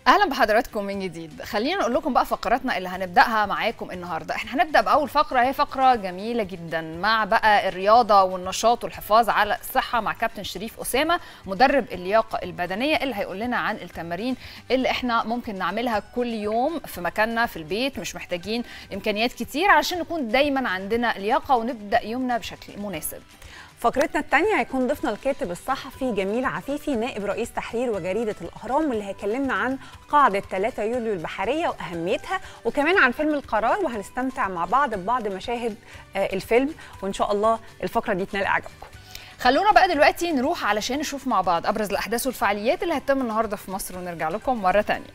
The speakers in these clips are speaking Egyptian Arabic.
اهلا بحضراتكم من جديد خلينا نقول لكم بقى فقراتنا اللي هنبداها معاكم النهارده احنا هنبدا باول فقره هي فقره جميله جدا مع بقى الرياضه والنشاط والحفاظ على الصحه مع كابتن شريف اسامه مدرب اللياقه البدنيه اللي هيقول لنا عن التمارين اللي احنا ممكن نعملها كل يوم في مكاننا في البيت مش محتاجين امكانيات كتير علشان نكون دايما عندنا لياقه ونبدا يومنا بشكل مناسب فقرتنا الثانية هيكون ضيفنا الكاتب الصحفي جميل عفيفي نائب رئيس تحرير وجريدة الأهرام واللي هيكلمنا عن قاعدة 3 يوليو البحرية وأهميتها وكمان عن فيلم القرار وهنستمتع مع بعض ببعض مشاهد الفيلم وإن شاء الله الفقرة دي تنال إعجابكم خلونا بقى دلوقتي نروح علشان نشوف مع بعض أبرز الأحداث والفعاليات اللي هتتم النهاردة في مصر ونرجع لكم مرة تانية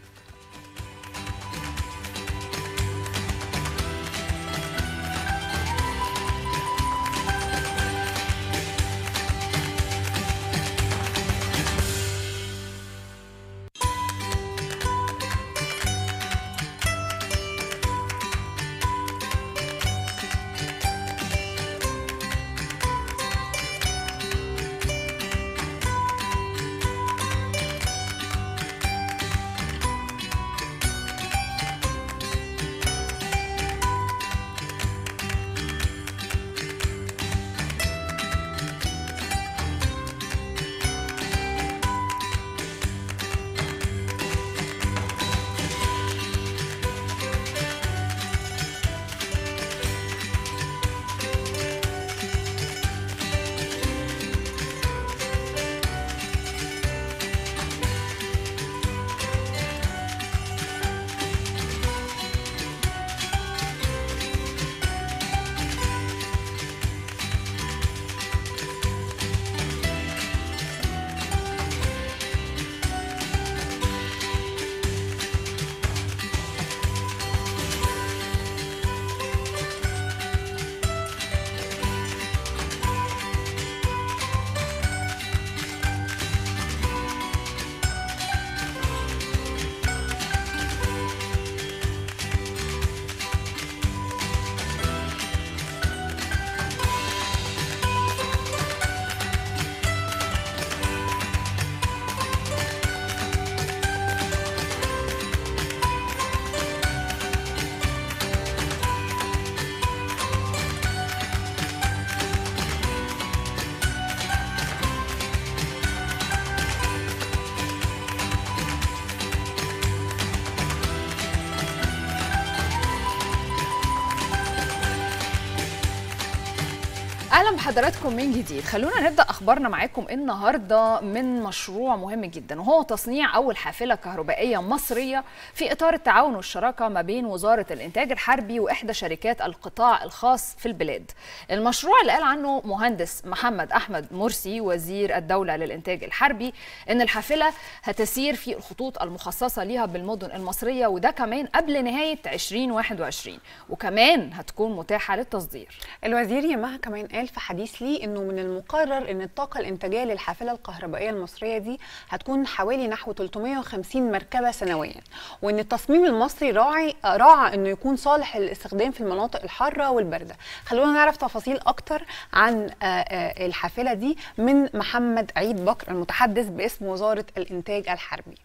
اهلا بحضراتكم من جديد خلونا نبدا اخبارنا معاكم النهارده من مشروع مهم جدا وهو تصنيع اول حافله كهربائيه مصريه في اطار التعاون والشراكه ما بين وزاره الانتاج الحربي واحدى شركات القطاع الخاص في البلاد المشروع اللي قال عنه مهندس محمد احمد مرسي وزير الدوله للانتاج الحربي ان الحافله هتسير في الخطوط المخصصه ليها بالمدن المصريه وده كمان قبل نهايه 2021 وكمان هتكون متاحه للتصدير الوزير يمها كمان قال في حديث ليه انه من المقرر ان الطاقه الانتاجيه للحافله الكهربائيه المصريه دي هتكون حوالي نحو 350 مركبه سنويا وان التصميم المصري راعي راعى انه يكون صالح للاستخدام في المناطق الحاره والبارده خلونا نعرف تفاصيل اكتر عن الحافله دي من محمد عيد بكر المتحدث باسم وزاره الانتاج الحربي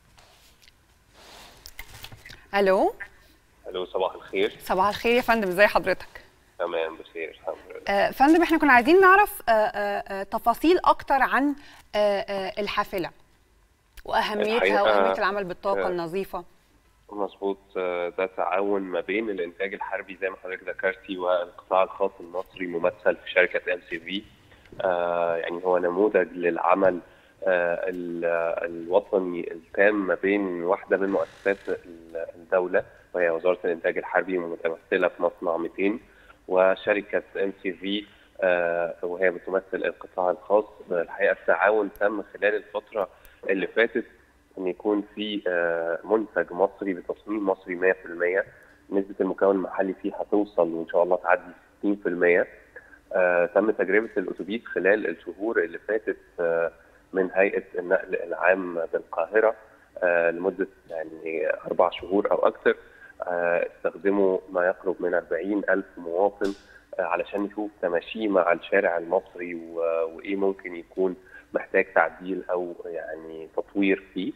الو الو صباح الخير صباح الخير يا فندم ازي حضرتك تمام بخير الحمد لله آه فندم احنا كنا عايزين نعرف آه آه تفاصيل اكتر عن الحافله واهميتها واهميه العمل بالطاقه النظيفه مظبوط ده تعاون ما بين الانتاج الحربي زي ما حضرتك ذكرتي والقطاع الخاص المصري ممثل في شركه ام سي في يعني هو نموذج للعمل الوطني التام ما بين واحده من مؤسسات الدوله وهي وزاره الانتاج الحربي متمثله في مصنع 200 وشركه ام سي في وهي بتمثل القطاع الخاص الحقيقه التعاون تم خلال الفتره اللي فاتت ان يكون في منتج مصري بتصميم مصري 100% نسبه المكون المحلي فيه هتوصل وان شاء الله تعدي 60% تم تجربه الاتوبيس خلال الشهور اللي فاتت من هيئه النقل العام بالقاهره لمده يعني اربع شهور او اكثر استخدموا ما يقرب من 40 ألف مواطن علشان نشوف تماشيه مع الشارع المصري وايه ممكن يكون محتاج تعديل او يعني تطوير فيه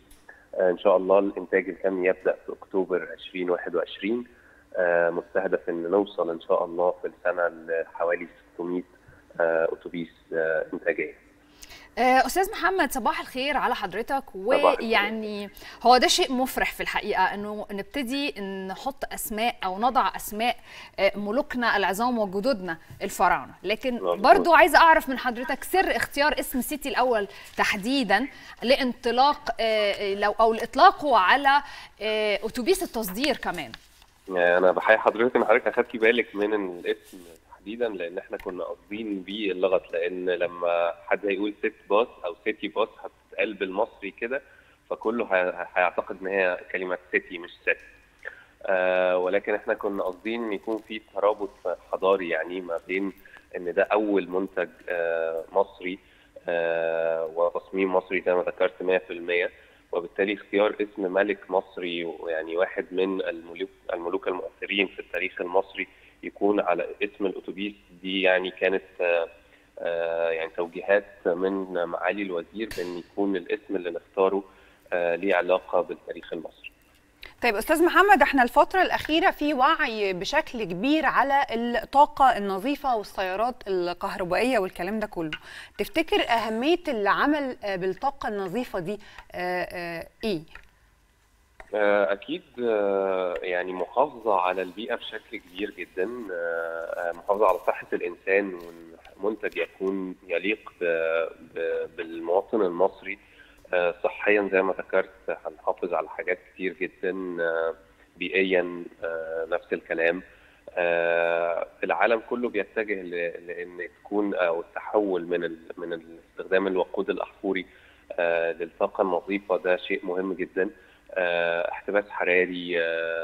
ان شاء الله الانتاج الكامل يبدا في اكتوبر 2021 مستهدف ان نوصل ان شاء الله في السنه لحوالي 600 اتوبيس انتاجيه استاذ محمد صباح الخير على حضرتك ويعني هو ده شيء مفرح في الحقيقه انه نبتدي نحط اسماء او نضع اسماء ملوكنا العظام وجدودنا الفراعنه لكن برضو عايزه اعرف من حضرتك سر اختيار اسم سيتي الاول تحديدا لانطلاق لو او لاطلاقه على اتوبيس التصدير كمان انا بحيي حضرتك ان حضرتك اخدتي بالك من الاسم تحديدا لان احنا كنا قاصدين بيه اللغط لان لما حد هيقول سيت باص او سيتي باص هتتقال بالمصري كده فكله هيعتقد ان هي كلمه سيتي مش سيت آه ولكن احنا كنا قاصدين ان يكون في ترابط حضاري يعني ما بين ان ده اول منتج آه مصري آه وتصميم مصري زي ما ذكرت 100% وبالتالي اختيار اسم ملك مصري يعني واحد من الملوك الملوك المؤثرين في التاريخ المصري يكون على اسم الاتوبيس دي يعني كانت آآ آآ يعني توجيهات من معالي الوزير بان يكون الاسم اللي نختاره ليه علاقه بالتاريخ المصري. طيب استاذ محمد احنا الفتره الاخيره في وعي بشكل كبير على الطاقه النظيفه والسيارات الكهربائيه والكلام ده كله تفتكر اهميه العمل بالطاقه النظيفه دي ايه اكيد يعني محافظه على البيئه بشكل كبير جدا محافظه على صحه الانسان والمنتج يكون يليق بالمواطن المصري صحيا زي ما ذكرت هنحافظ على حاجات كتير جدا بيئيا نفس الكلام العالم كله بيتجه لان تكون او التحول من من استخدام الوقود الاحفوري للطاقه النظيفه ده شيء مهم جدا احتباس حراري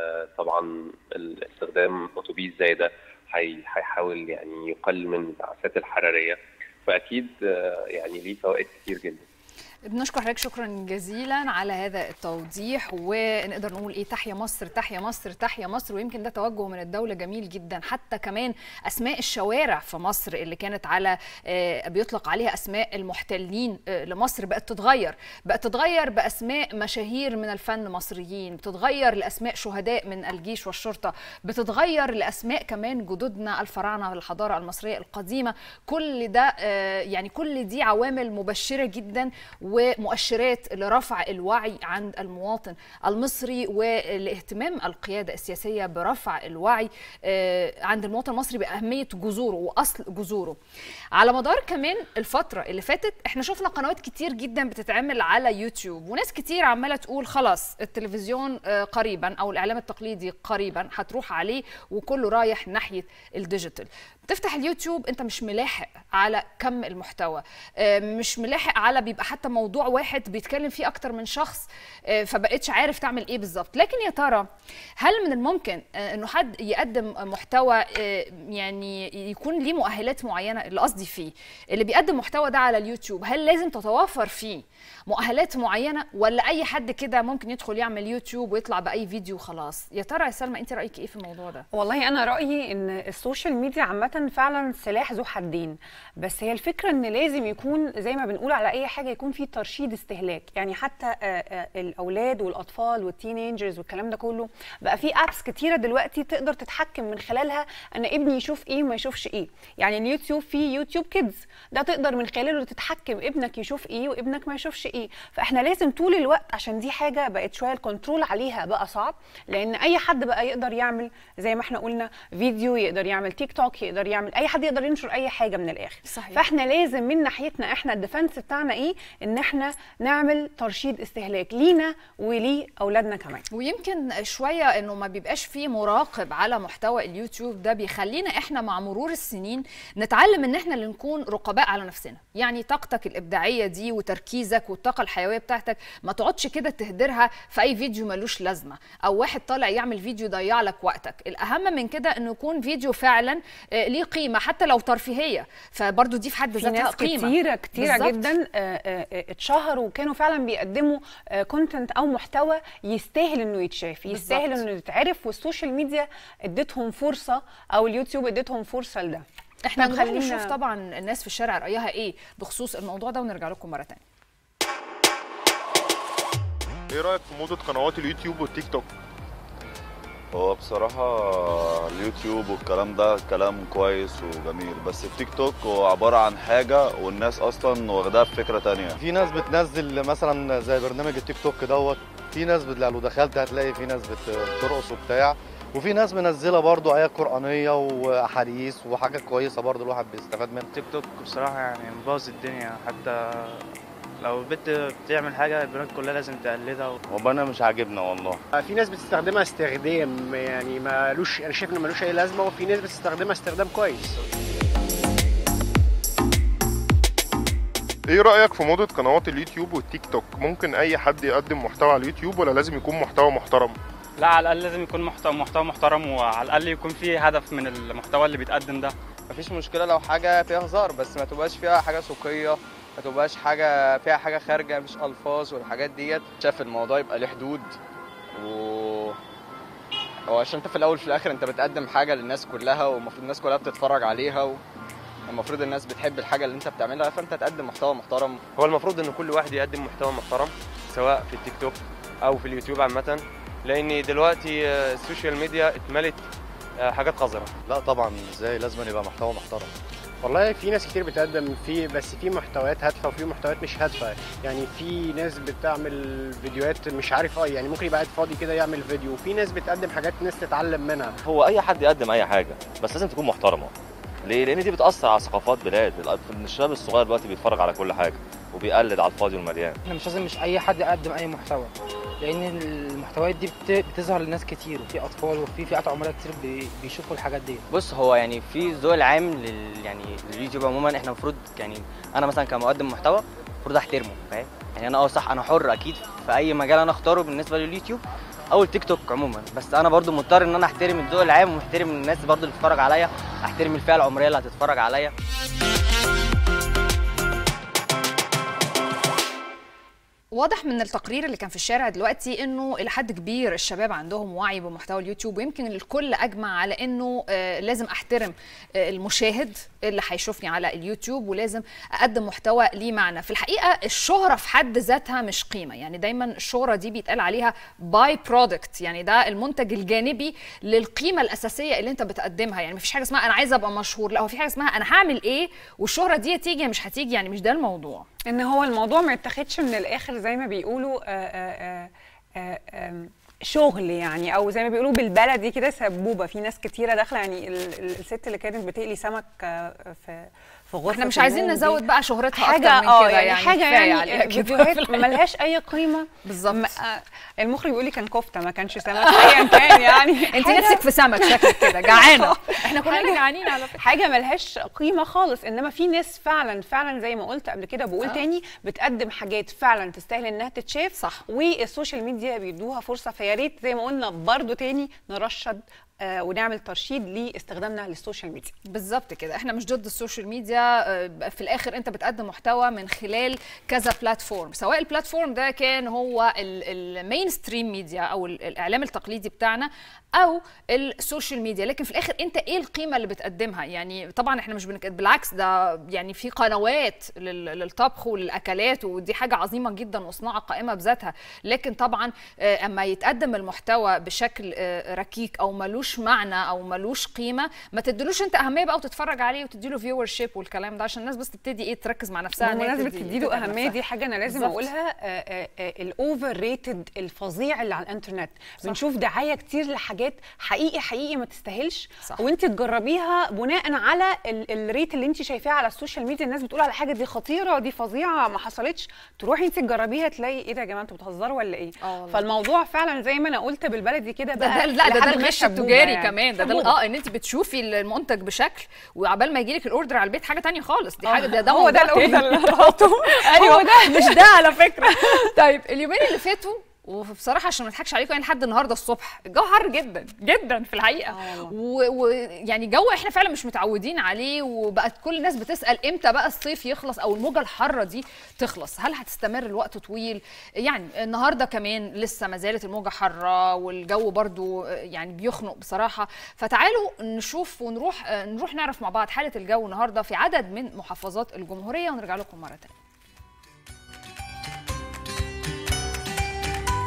طبعا استخدام اتوبيس زي ده هيحاول يعني يقلل من الانبعاثات الحراريه فاكيد يعني ليه فوائد كتير جدا بنشكر حضرتك شكرا جزيلا على هذا التوضيح ونقدر نقول ايه تحيا مصر تحيا مصر تحيا مصر ويمكن ده توجه من الدوله جميل جدا حتى كمان اسماء الشوارع في مصر اللي كانت على بيطلق عليها اسماء المحتلين لمصر بقت تتغير بقت تتغير باسماء مشاهير من الفن مصريين بتتغير لاسماء شهداء من الجيش والشرطه بتتغير لاسماء كمان جدودنا الفراعنه الحضاره المصريه القديمه كل ده يعني كل دي عوامل مبشره جدا ومؤشرات لرفع الوعي عند المواطن المصري ولاهتمام القياده السياسيه برفع الوعي عند المواطن المصري باهميه جذوره واصل جذوره. على مدار كمان الفتره اللي فاتت احنا شفنا قنوات كتير جدا بتتعمل على يوتيوب وناس كتير عماله تقول خلاص التلفزيون قريبا او الاعلام التقليدي قريبا هتروح عليه وكله رايح ناحيه الديجيتال. تفتح اليوتيوب انت مش ملاحق على كم المحتوى مش ملاحق على بيبقى حتى موضوع واحد بيتكلم فيه اكتر من شخص فبقتش عارف تعمل ايه بالظبط لكن يا ترى هل من الممكن انه حد يقدم محتوى يعني يكون ليه مؤهلات معينه اللي قصدي فيه اللي بيقدم محتوى ده على اليوتيوب هل لازم تتوفر فيه مؤهلات معينه ولا اي حد كده ممكن يدخل يعمل يوتيوب ويطلع باي فيديو خلاص يا ترى يا سلمى انت رايك ايه في الموضوع ده والله انا رايي ان السوشيال ميديا عامه فعلا سلاح ذو حدين بس هي الفكره ان لازم يكون زي ما بنقول على اي حاجه يكون في ترشيد استهلاك يعني حتى الاولاد والاطفال والتينيجرز والكلام ده كله بقى في ابس كتيره دلوقتي تقدر تتحكم من خلالها ان ابني يشوف ايه وما يشوفش ايه يعني اليوتيوب فيه يوتيوب كيدز ده تقدر من خلاله تتحكم ابنك يشوف ايه وابنك ما يشوفش ايه فاحنا لازم طول الوقت عشان دي حاجه بقت شويه الكنترول عليها بقى صعب لان اي حد بقى يقدر يعمل زي ما احنا قلنا فيديو يقدر يعمل تيك توك يقدر يعمل اي حد يقدر ينشر اي حاجه من الاخر صحيح. فاحنا لازم من ناحيتنا احنا الديفنس بتاعنا ايه ان احنا نعمل ترشيد استهلاك لينا وليه اولادنا كمان ويمكن شويه انه ما بيبقاش فيه مراقب على محتوى اليوتيوب ده بيخلينا احنا مع مرور السنين نتعلم ان احنا اللي نكون رقباء على نفسنا يعني طاقتك الابداعيه دي وتركيزك والطاقه الحيويه بتاعتك ما تقعدش كده تهدرها في اي فيديو ملوش لازمه او واحد طالع يعمل فيديو يضيع لك وقتك الاهم من كده انه يكون فيديو فعلا ليه قيمه حتى لو ترفيهيه فبرضه دي في حد ذاتها ناس قيمه كتيره كتيره بالزبط. جدا اتشهروا وكانوا فعلا بيقدموا كونتنت او محتوى يستاهل انه يتشاف يستاهل انه يتعرف والسوشيال ميديا اديتهم فرصه او اليوتيوب اديتهم فرصه لده احنا نروح نشوف طبعا الناس في الشارع رايها ايه بخصوص الموضوع ده ونرجع لكم مره ثانيه ايه رايك في موضه قنوات اليوتيوب والتيك توك هو بصراحة اليوتيوب والكلام ده كلام كويس وجميل بس التيك توك هو عبارة عن حاجة والناس أصلا واخداها بفكرة تانية في ناس بتنزل مثلا زي برنامج التيك توك دوت في ناس بت- لو دخلت هتلاقي في ناس بت- بترقص وبتاع وفي ناس منزله برضو ايات قرانيه واحاديث وحاجات كويسه برضو الواحد بيستفاد منها تيك توك بصراحة يعني مبوظ الدنيا حتى لو البنت بتعمل حاجة البنات كلها لازم تقلدها والله أنا مش عاجبنا والله في ناس بتستخدمها استخدام يعني مالوش انا شايف انه ملوش اي لازمه وفي ناس بتستخدمها استخدام كويس ايه رايك في موضه قنوات اليوتيوب والتيك توك ممكن اي حد يقدم محتوى على اليوتيوب ولا لازم يكون محتوى محترم لا على الأقل لازم يكون محتوى محتوى محترم وعلى الأقل يكون فيه هدف من المحتوى اللي بيتقدم ده مفيش مشكلة لو حاجة فيها هزار بس ما تبقاش فيها حاجة سوقية ما تبقاش حاجة فيها حاجة خارجة مش ألفاظ والحاجات ديت شاف الموضوع يبقى له حدود و هو عشان انت في الأول في الآخر انت بتقدم حاجة للناس كلها والمفروض الناس كلها بتتفرج عليها والمفروض الناس بتحب الحاجة اللي انت بتعملها فانت تقدم محتوى محترم هو المفروض ان كل واحد يقدم محتوى محترم سواء في التيك توك او في اليوتيوب عامه لان دلوقتي آه، السوشيال ميديا اتملت آه، حاجات قذره لا طبعا ازاي لازم يبقى محتوى محترم والله في ناس كتير بتقدم في بس في محتويات هادفه وفي محتويات مش هادفه يعني في ناس بتعمل فيديوهات مش عارف اه يعني ممكن يبقى قاعد فاضي كده يعمل فيديو وفي ناس بتقدم حاجات ناس تتعلم منها هو اي حد يقدم اي حاجه بس لازم تكون محترمه ليه لان دي بتاثر على ثقافات بلاد الشباب الصغير دلوقتي بيتفرج على كل حاجه وبيقلد على الفاضي والمليان احنا مش لازم مش اي حد يقدم اي محتوى لان المحتويات دي بت- بتظهر لناس كتير وفي اطفال وفي فئات عمريه كتير بي- بيشوفوا الحاجات دي بص هو يعني في الذوق العام لل يعني لليوتيوب عموما احنا المفروض يعني انا مثلا كمقدم محتوى المفروض احترمه فاهم يعني انا اه صح انا حر اكيد في اي مجال انا اختاره بالنسبه لليوتيوب او التيك توك عموما بس انا برضو مضطر ان انا احترم الذوق العام ومحترم الناس برضو اللي بتتفرج عليا احترم الفئه العمريه اللي هتتفرج عليا واضح من التقرير اللي كان في الشارع دلوقتي انه الى حد كبير الشباب عندهم وعي بمحتوى اليوتيوب ويمكن الكل اجمع على انه آه، لازم احترم آه، المشاهد اللي هيشوفني على اليوتيوب ولازم اقدم محتوى ليه معنى في الحقيقه الشهره في حد ذاتها مش قيمه يعني دايما الشهره دي بيتقال عليها باي برودكت يعني ده المنتج الجانبي للقيمه الاساسيه اللي انت بتقدمها يعني مفيش حاجه اسمها انا عايزه ابقى مشهور لا هو في حاجه اسمها انا هعمل ايه والشهره دي هتيجي يا مش هتيجي يعني مش ده الموضوع ان هو الموضوع ما يتاخدش من الاخر زي ما بيقولوا آه، آه، آه، آه، شغل يعني او زي ما بيقولوا بالبلدي كده سبوبه في ناس كتيره داخله يعني ال- ال- الست اللي كانت بتقلي سمك آه، في في غرفه احنا مش عايزين النوم دي. نزود بقى شهرتها حاجه اكتر من اه كده يعني, يعني حاجه كفاية يعني عليها كده فيديوهات في الحقيقة. ملهاش اي قيمه بالظبط م- آه، المخرج بيقول لي كان كفته ما كانش سمك ايا كان يعني انت حاجة- نفسك في سمك شكلك كده جعانه احنا كلنا حاجة- جعانين على فكره حاجه ملهاش قيمه خالص انما في ناس فعلا فعلا زي ما قلت قبل كده بقول آه. تاني بتقدم حاجات فعلا تستاهل انها تتشاف صح. والسوشيال ميديا بيدوها فرصه فيا ريت زي ما قلنا برضو تاني نرشد آه ونعمل ترشيد لاستخدامنا للسوشيال ميديا بالظبط كده احنا مش ضد السوشيال ميديا آه، في الاخر انت بتقدم محتوى من خلال كذا بلاتفورم سواء البلاتفورم ده كان هو المين ستريم ميديا او ال- الاعلام التقليدي بتاعنا او السوشيال ميديا لكن في الاخر انت ايه القيمه اللي بتقدمها يعني طبعا احنا مش بنك... بالعكس ده يعني في قنوات لل... للطبخ وللاكلات ودي حاجه عظيمه جدا وصناعه قائمه بذاتها لكن طبعا آه، اما يتقدم المحتوى بشكل آه، ركيك او ملوش معنى او ملوش قيمه ما تدلوش انت اهميه بقى وتتفرج عليه وتديله فيور شيب والكلام ده عشان الناس بس تبتدي ايه تركز مع نفسها إن هي بمناسبه تدي- تديله تتعب اهميه نفسها. دي حاجه انا لازم بالظبط. اقولها الاوفر ريتد الفظيع اللي على الانترنت بنشوف دعايه كتير لحاجات حقيقي حقيقي ما تستاهلش صح. وانت تجربيها بناء على ال- الريت اللي انت شايفاه على السوشيال ميديا الناس بتقول على حاجه دي خطيره دي فظيعه ما حصلتش تروحي انت تجربيها تلاقي ايه ده يا جماعه انتوا بتهزروا ولا ايه آه والله. فالموضوع فعلا زي ما انا قلت بالبلدي كده ده بقى ده لا ده ده لحد ما الغش سبوبة التجاري يعني. كمان ده ده سبوبة. اه ان انت بتشوفي المنتج بشكل وعبال ما يجي لك الاوردر على البيت حاجه تانية خالص دي آه، حاجه ده ده هو ده موضوع الأوردر تاني. اللي هتحطه. ايوه هو ده. مش ده على فكره طيب اليومين اللي فاتوا وبصراحه عشان ما نضحكش عليكم يعني لحد النهارده الصبح الجو حر جدا جدا في الحقيقه ويعني جو احنا فعلا مش متعودين عليه وبقت كل الناس بتسال امتى بقى الصيف يخلص او الموجه الحاره دي تخلص هل هتستمر الوقت طويل يعني النهارده كمان لسه ما زالت الموجه حاره والجو برضو يعني بيخنق بصراحه فتعالوا نشوف ونروح نروح نعرف مع بعض حاله الجو النهارده في عدد من محافظات الجمهوريه ونرجع لكم مره تانية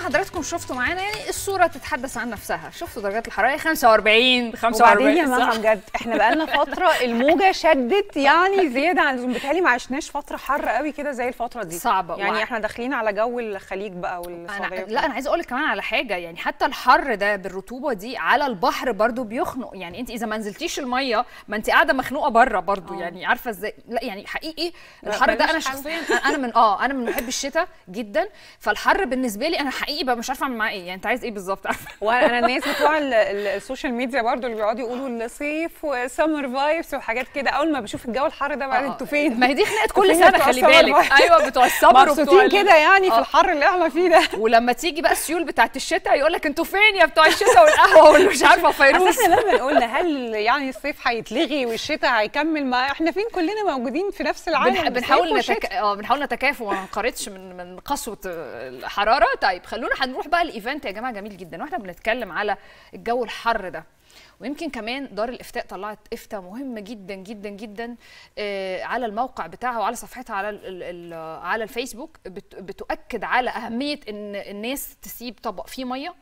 حضراتكم شفتوا معانا يعني الصوره تتحدث عن نفسها شفتوا درجات الحراره 45 45 وبعدين يا صح؟ مها بجد احنا بقالنا فتره الموجه شدت يعني زياده عن اللزوم بتهيألي ما عشناش فتره حر قوي كده زي الفتره دي صعبة. يعني وع- احنا داخلين على جو الخليج بقى أنا والسعوديه لا انا عايزه اقول لك كمان على حاجه يعني حتى الحر ده بالرطوبه دي على البحر برضو بيخنق يعني انت اذا ما نزلتيش الميه ما انت قاعده مخنوقه بره برضو يعني عارفه ازاي لا يعني حقيقي لا، الحر ده ملوش انا حل. شخصيا انا من اه انا من محب الشتاء جدا فالحر بالنسبه لي انا حقيقي بقى مش عارفه اعمل معاه ايه يعني انت عايز ايه بالظبط عارفه وانا الناس بتوع ال- ال- السوشيال ميديا برضو اللي بيقعدوا يقولوا الصيف وسمر فايبس وحاجات كده اول ما بشوف الجو الحر ده بعد آه، انتوا فين ما هي دي خناقه كل فين سنه بتوع خلي السمر بالك فايبس؟ ايوه بتوع السمر وبتوع مبسوطين ال- كده يعني في آه. الحر اللي احنا فيه ده ولما تيجي بقى السيول بتاعت الشتاء يقول لك انتوا فين يا بتوع الشتاء والقهوه واللي مش عارفه فيروز أصل احنا لما قلنا هل يعني الصيف هيتلغي والشتاء هيكمل ما احنا فين كلنا موجودين في نفس العالم بنح... صيف بنحاول وشتاء. نتك... اه بنحاول نتكافئ وما ننقرضش من من قسوه الحراره طيب خلونا هنروح بقى الايفنت يا جماعه جميل جدا واحنا بنتكلم على الجو الحر ده ويمكن كمان دار الافتاء طلعت افتاء مهم جدا جدا جدا آه، على الموقع بتاعها وعلى صفحتها على ال ال على الفيسبوك بت- بتؤكد على اهميه ان الناس تسيب طبق فيه ميه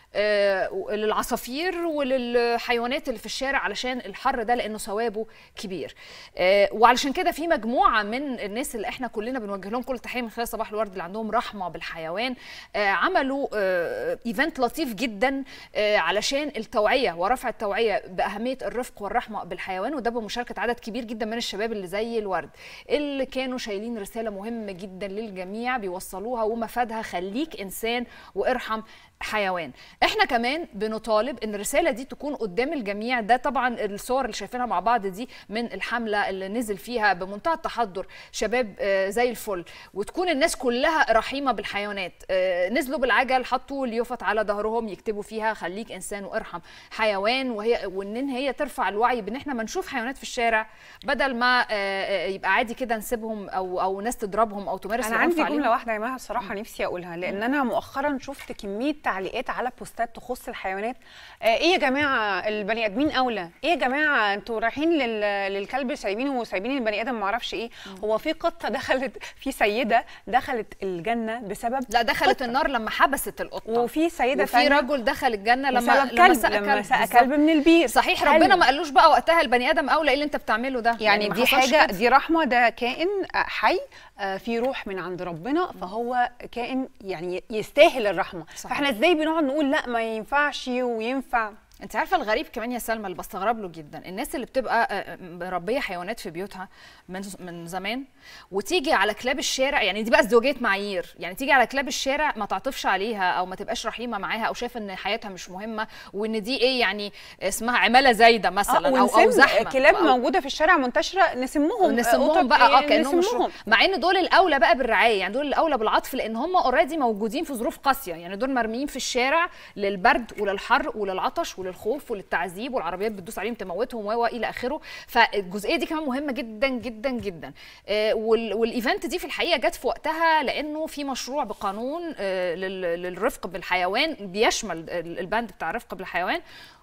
آه، للعصافير وللحيوانات اللي في الشارع علشان الحر ده لانه ثوابه كبير آه، وعلشان كده في مجموعه من الناس اللي احنا كلنا بنوجه لهم كل تحيه من خلال صباح الورد اللي عندهم رحمه بالحيوان آه، عملوا آه، ايفنت لطيف جدا آه، علشان التوعيه ورفع التوعيه باهميه الرفق والرحمه بالحيوان وده بمشاركه عدد كبير جدا من الشباب اللي زي الورد اللي كانوا شايلين رساله مهمه جدا للجميع بيوصلوها ومفادها خليك انسان وارحم حيوان احنا كمان بنطالب ان الرساله دي تكون قدام الجميع ده طبعا الصور اللي شايفينها مع بعض دي من الحمله اللي نزل فيها بمنتهى التحضر شباب آه، زي الفل وتكون الناس كلها رحيمه بالحيوانات آه، نزلوا بالعجل حطوا اليوفط على ظهرهم يكتبوا فيها خليك انسان وارحم حيوان وهي وان هي ترفع الوعي بان احنا ما نشوف حيوانات في الشارع بدل ما آه، آه، يبقى عادي كده نسيبهم او او ناس تضربهم او تمارس انا العنف عندي عليهم. جمله واحده يا مها بصراحه نفسي اقولها لان انا مؤخرا شفت كميه تعليقات على بوستات تخص الحيوانات آه ايه يا جماعه البني ادمين اولى ايه يا جماعه انتوا رايحين لل... للكلب سايبينه وسايبين البني ادم ما اعرفش ايه هو في قطه دخلت في سيده دخلت الجنه بسبب لا دخلت النار لما حبست القطه وفي سيده وفي تانية رجل دخل الجنه لما بسبب لما كلب سقى لما كلب سقى بالظبط. كلب من البير صحيح حلو. ربنا ما قالوش بقى وقتها البني ادم اولى ايه اللي انت بتعمله ده يعني ما دي حصلش حاجه كده. دي رحمه ده كائن آه، حي آه، في روح من عند ربنا فهو كائن يعني يستاهل الرحمه صحيح. فاحنا ازاي بنقعد نقول لا ما ينفعش وينفع انت عارفه الغريب كمان يا سلمى اللي بستغرب له جدا الناس اللي بتبقى آه، مربيه حيوانات في بيوتها من من زمان وتيجي على كلاب الشارع يعني دي بقى ازدواجيه معايير يعني تيجي على كلاب الشارع ما تعطفش عليها او ما تبقاش رحيمه معاها او شايفه ان حياتها مش مهمه وان دي ايه يعني اسمها عماله زايده مثلا آه، او او ونسم زحمه كلاب أو- موجوده في الشارع منتشره نسمهم آه، نسموهم قطط بقى اه إيه، كانهم مش نسمهم مع ان دول الاولى بقى بالرعايه يعني دول الاولى بالعطف لان هم اوريدي موجودين في ظروف قاسيه يعني دول مرميين في الشارع للبرد وللحر وللعطش وللخوف وللتعذيب والعربيات بتدوس عليهم تموتهم و الى اخره فالجزئيه دي كمان مهمه جدا جدا جدا آه، وال- والايفنت دي في الحقيقه جت في وقتها لانه في مشروع بقانون آه، لل- للرفق بالحيوان بيشمل ال- البند بتاع الرفق بالحيوان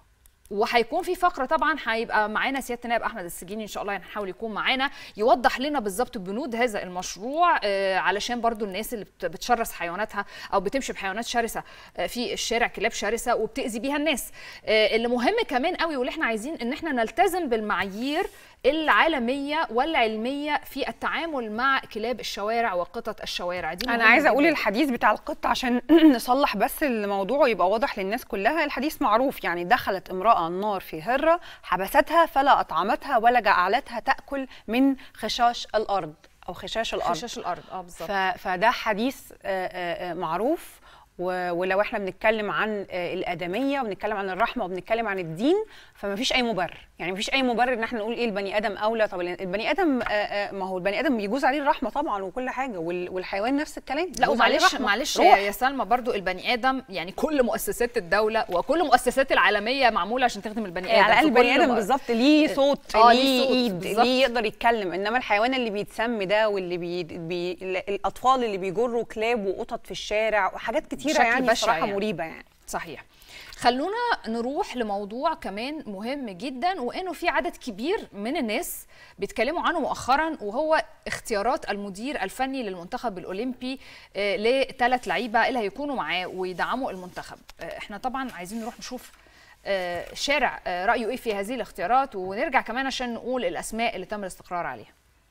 وهيكون في فقره طبعا هيبقى معانا سياده النائب احمد السجيني ان شاء الله هنحاول يكون معانا يوضح لنا بالظبط بنود هذا المشروع آه، علشان برضو الناس اللي بت- بتشرس حيواناتها او بتمشي بحيوانات شرسه آه، في الشارع كلاب شرسه وبتاذي بيها الناس آه، اللي مهم كمان قوي واللي احنا عايزين ان احنا نلتزم بالمعايير العالميه والعلميه في التعامل مع كلاب الشوارع وقطط الشوارع دي انا مهمة عايزه اقول جداً. الحديث بتاع القط عشان نصلح بس الموضوع ويبقى واضح للناس كلها الحديث معروف يعني دخلت امراه النار في هره حبستها فلا اطعمتها ولا جعلتها تاكل من خشاش الارض او خشاش الارض خشاش الارض اه بالظبط ف- فده حديث آه، آه، آه، معروف و- ولو احنا بنتكلم عن آه، الادميه وبنتكلم عن الرحمه وبنتكلم عن الدين فما فيش اي مبرر يعني ما فيش اي مبرر ان احنا نقول ايه البني ادم اولى طب البني ادم آه، آه، ما هو البني ادم بيجوز عليه الرحمه طبعا وكل حاجه وال- والحيوان نفس الكلام لا بيجوز عليه ومعلش الرحمة. معلش روح. يا سلمى برضو البني ادم يعني كل مؤسسات الدوله وكل المؤسسات العالميه معموله عشان تخدم البني ادم على الاقل في كل البني ادم مؤ- بالظبط ليه صوت آه، ليه ليه صوت، ايد بالظبط. ليه يقدر يتكلم انما الحيوان اللي بيتسم ده واللي بي... بي... الاطفال اللي بيجروا كلاب وقطط في الشارع وحاجات كتيره بشكل يعني بشع بصراحه يعني. مريبه يعني صحيح خلونا نروح لموضوع كمان مهم جدا وانه في عدد كبير من الناس بيتكلموا عنه مؤخرا وهو اختيارات المدير الفني للمنتخب الاولمبي آه، لثلاث لعيبه اللي هيكونوا معاه ويدعموا المنتخب آه، احنا طبعا عايزين نروح نشوف آه، شارع آه، رايه ايه في هذه الاختيارات ونرجع كمان عشان نقول الاسماء اللي تم الاستقرار عليها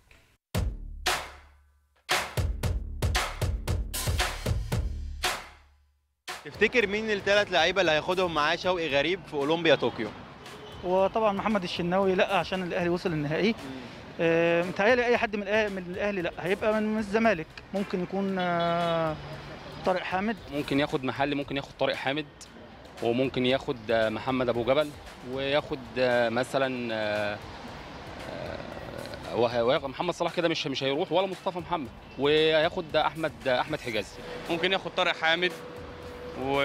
تفتكر مين الثلاث لعيبه اللي هياخدهم معاه شوقي غريب في اولمبيا طوكيو وطبعا محمد الشناوي لا عشان الاهلي وصل النهائي آه، متهيألي اي حد من الاهلي من الاهلي لا هيبقى من من الزمالك ممكن يكون آه، طارق حامد ممكن ياخد محلي ممكن ياخد طارق حامد وممكن ياخد آه، محمد ابو جبل وياخد آه، مثلا آه، آه، وه- وياخد محمد صلاح كده مش مش هيروح ولا مصطفى محمد وياخد احمد احمد حجازي ممكن ياخد طارق حامد و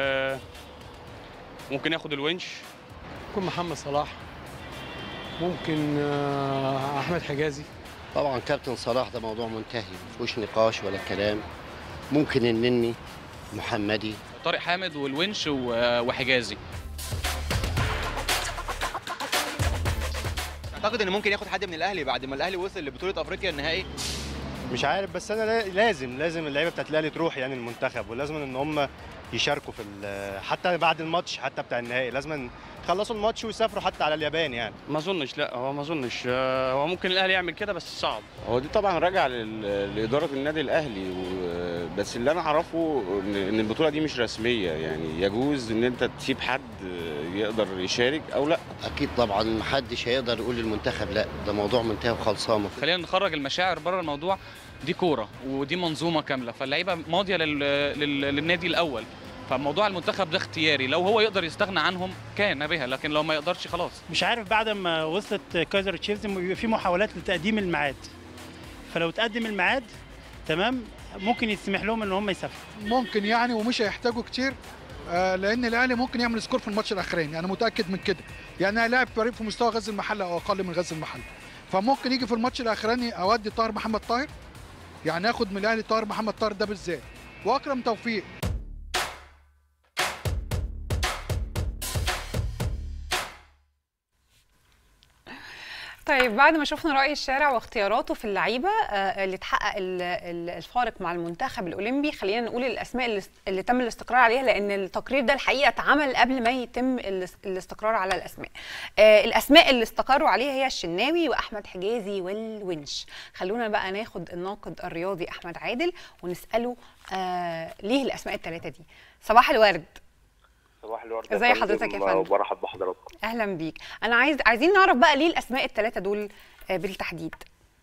ممكن ياخد الونش ممكن محمد صلاح ممكن آه، احمد حجازي طبعا كابتن صلاح ده موضوع منتهي مفيهوش نقاش ولا كلام ممكن النني محمدي طارق حامد والونش و- وحجازي اعتقد ان ممكن ياخد حد من الاهلي بعد ما الاهلي وصل لبطوله افريقيا النهائي مش عارف بس انا لا- لازم لازم اللعيبه بتاعت الاهلي تروح يعني المنتخب ولازم ان هم يشاركوا في ال- حتى بعد الماتش حتى بتاع النهائي لازم يخلصوا الماتش ويسافروا حتى على اليابان يعني ما اظنش لا هو ما اظنش آه، هو ممكن الاهلي يعمل كده بس صعب هو دي طبعا راجعه لل- لاداره النادي الاهلي و- بس اللي انا اعرفه ان إن البطوله دي مش رسميه يعني يجوز ان انت تسيب حد يقدر يشارك او لا اكيد طبعا محدش هيقدر يقول للمنتخب لا ده موضوع منتهي وخلصانه خلينا نخرج المشاعر بره الموضوع دي كوره ودي منظومه كامله فاللعيبه ماضيه لل... لل... للنادي الاول فموضوع المنتخب ده اختياري لو هو يقدر يستغنى عنهم كان بها لكن لو ما يقدرش خلاص مش عارف بعد ما وصلت كايزر تشيفز بيبقى في محاولات لتقديم الميعاد فلو تقدم الميعاد تمام ممكن يسمح لهم ان هم يسافروا ممكن يعني ومش هيحتاجوا كتير آه، لان الاهلي ممكن يعمل سكور في الماتش الاخراني انا متاكد من كده يعني هيلاعب فريق في مستوى غزل المحله او اقل من غزل المحله فممكن يجي في الماتش الاخراني اودي طاهر محمد طاهر يعني اخد من الاهلي طاهر محمد طاهر ده بالذات واكرم توفيق طيب بعد ما شفنا رأي الشارع واختياراته في اللعيبة آه، اللي تحقق ال- ال- الفارق مع المنتخب الأولمبي خلينا نقول الأسماء اللي, اللي تم الاستقرار عليها لأن التقرير ده الحقيقة اتعمل قبل ما يتم الاس- الاستقرار على الأسماء آه، الأسماء اللي استقروا عليها هي الشناوي وأحمد حجازي والونش خلونا بقى ناخد الناقد الرياضي أحمد عادل ونسأله آه ليه الأسماء الثلاثة دي صباح الورد صباح الورد ازي حضرتك يا فندم؟ وبرحب بحضراتكم أهلا بيك أنا عايز عايزين نعرف بقى ليه الأسماء الثلاثة دول آه، بالتحديد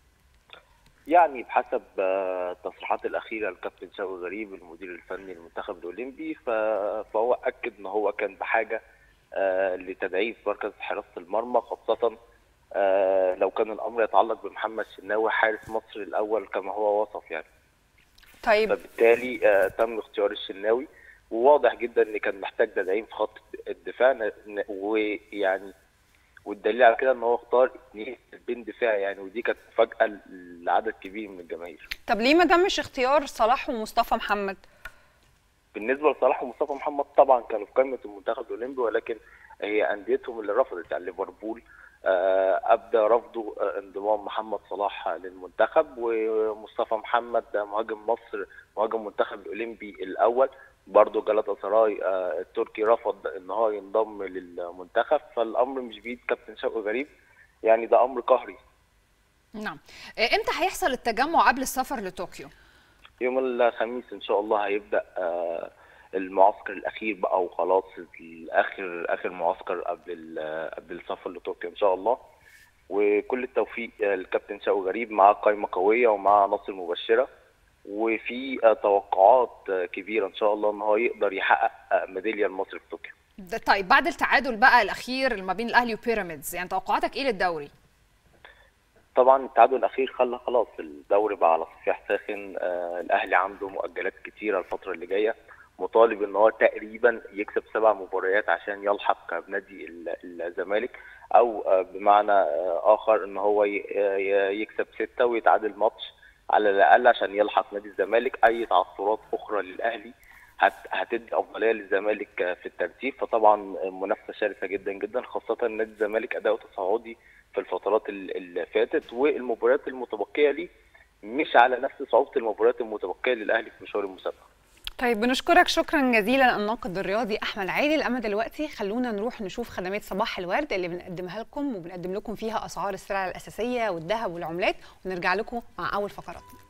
يعني بحسب آه، التصريحات الاخيره للكابتن شوقي غريب المدير الفني للمنتخب الاولمبي ف- فهو اكد ان هو كان بحاجه آه، لتدعيم مركز حراسه المرمى خاصه آه، لو كان الامر يتعلق بمحمد شناوي حارس مصر الاول كما هو وصف يعني طيب فبالتالي آه، تم اختيار الشناوي وواضح جدا ان كان محتاج تدعيم في خط الدفاع ن- ن- ويعني والدليل على كده ان هو اختار اثنين بين دفاع يعني ودي كانت مفاجاه لعدد كبير من الجماهير طب ليه ما تمش اختيار صلاح ومصطفى محمد بالنسبه لصلاح ومصطفى محمد طبعا كانوا في قائمه المنتخب الاولمبي ولكن هي انديتهم اللي رفضت يعني ليفربول آه، ابدى رفضه آه، انضمام محمد صلاح للمنتخب ومصطفى محمد ده مهاجم مصر مهاجم المنتخب الاولمبي الاول برضه جلاتا سراي آه، التركي رفض ان هو ينضم للمنتخب فالامر مش بايد كابتن شوقي غريب يعني ده امر قهري نعم آه، امتى هيحصل التجمع قبل السفر لطوكيو يوم الخميس ان شاء الله هيبدا آه، المعسكر الاخير بقى وخلاص اخر اخر معسكر قبل ال- قبل السفر لطوكيو ان شاء الله وكل التوفيق آه، للكابتن شوقي غريب معاه قائمه قويه ومعاه عناصر مبشره وفي آه، توقعات آه، كبيره ان شاء الله ان هو يقدر يحقق آه، ميداليه لمصر في طوكيو ده طيب بعد التعادل بقى الاخير ما بين الاهلي وبيراميدز يعني توقعاتك ايه للدوري طبعا التعادل الاخير خلى خلاص الدوري بقى على صفيح ساخن آه الاهلي عنده مؤجلات كتيره الفتره اللي جايه مطالب ان هو تقريبا يكسب سبع مباريات عشان يلحق بنادي ال- الزمالك او آه بمعنى آه اخر ان هو ي- ي- يكسب سته ويتعادل ماتش على الاقل عشان يلحق نادي الزمالك اي تعثرات اخرى للاهلي هت- هتدي افضليه للزمالك في الترتيب فطبعا منافسه شرسه جدا جدا خاصه ان نادي الزمالك اداؤه تصاعدي في الفترات ال- اللي فاتت والمباريات المتبقيه ليه مش على نفس صعوبه المباريات المتبقيه للاهلي في مشوار المسابقه طيب بنشكرك شكرا جزيلا الناقد الرياضي احمد عادل اما دلوقتي خلونا نروح نشوف خدمات صباح الورد اللي بنقدمها لكم وبنقدم لكم فيها اسعار السلع الاساسيه والذهب والعملات ونرجع لكم مع اول فقراتنا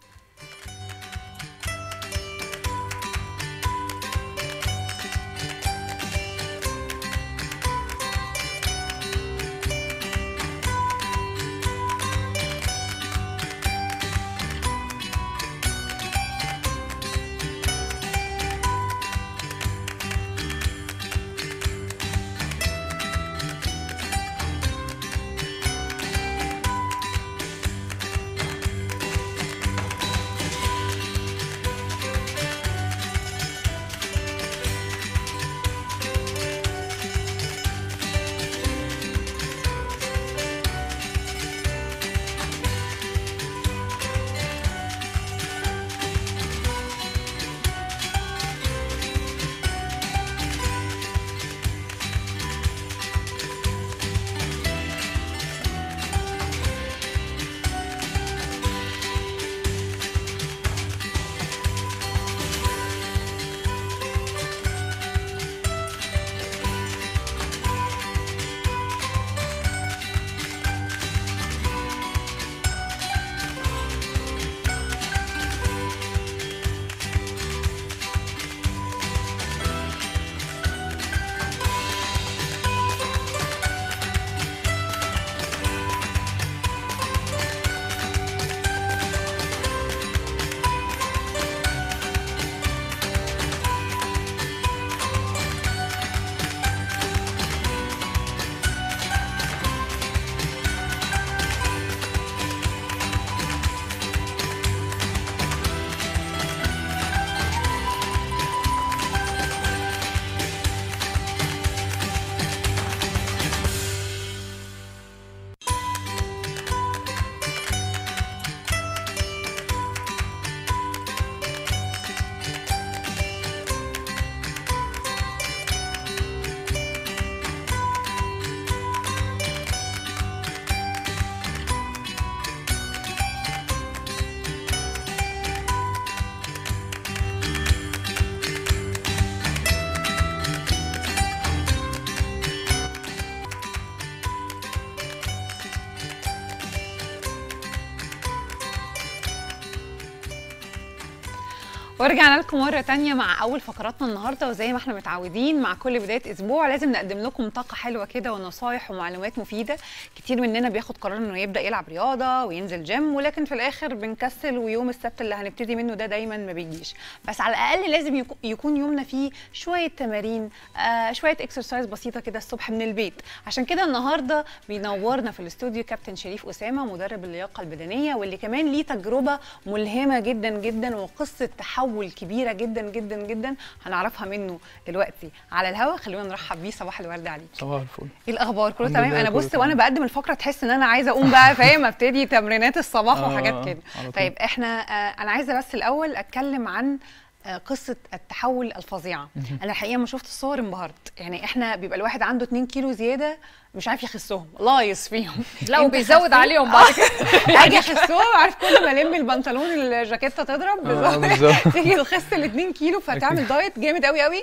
ورجعنا لكم مرة تانية مع أول فقراتنا النهاردة وزي ما احنا متعودين مع كل بداية أسبوع لازم نقدم لكم طاقة حلوة كده ونصايح ومعلومات مفيدة كتير مننا بياخد قرار إنه يبدأ يلعب رياضة وينزل جيم ولكن في الآخر بنكسل ويوم السبت اللي هنبتدي منه ده دايما ما بيجيش بس على الأقل لازم يكو- يكون يومنا فيه شوية تمارين آه شوية اكسرسايز بسيطة كده الصبح من البيت عشان كده النهاردة بينورنا في الاستوديو كابتن شريف أسامة مدرب اللياقة البدنية واللي كمان ليه تجربة ملهمة جدا جدا وقصة تحول كبيرة جدا جدا جدا هنعرفها منه دلوقتي على الهوا خلونا نرحب بيه صباح الورد عليك صباح الفل ايه الاخبار كله الحمد تمام لله، انا كله بص تمام. وانا بقدم الفقره تحس ان انا عايزه اقوم بقى فاهم ابتدي تمرينات الصباح آه، وحاجات كده على طول. طيب احنا آه انا عايزه بس الاول اتكلم عن آه، قصه التحول الفظيعه مهم. انا الحقيقه ما شفت الصور انبهرت يعني احنا بيبقى الواحد عنده 2 كيلو زياده مش عارف يخسهم لايص فيهم لا، أنت وبيزود خسيت؟ عليهم بعد آه، اجي اخسهم عارف كل ما الم البنطلون الجاكيته تضرب آه، بالظبط. تيجي تخس ال 2 كيلو فتعمل دايت جامد قوي قوي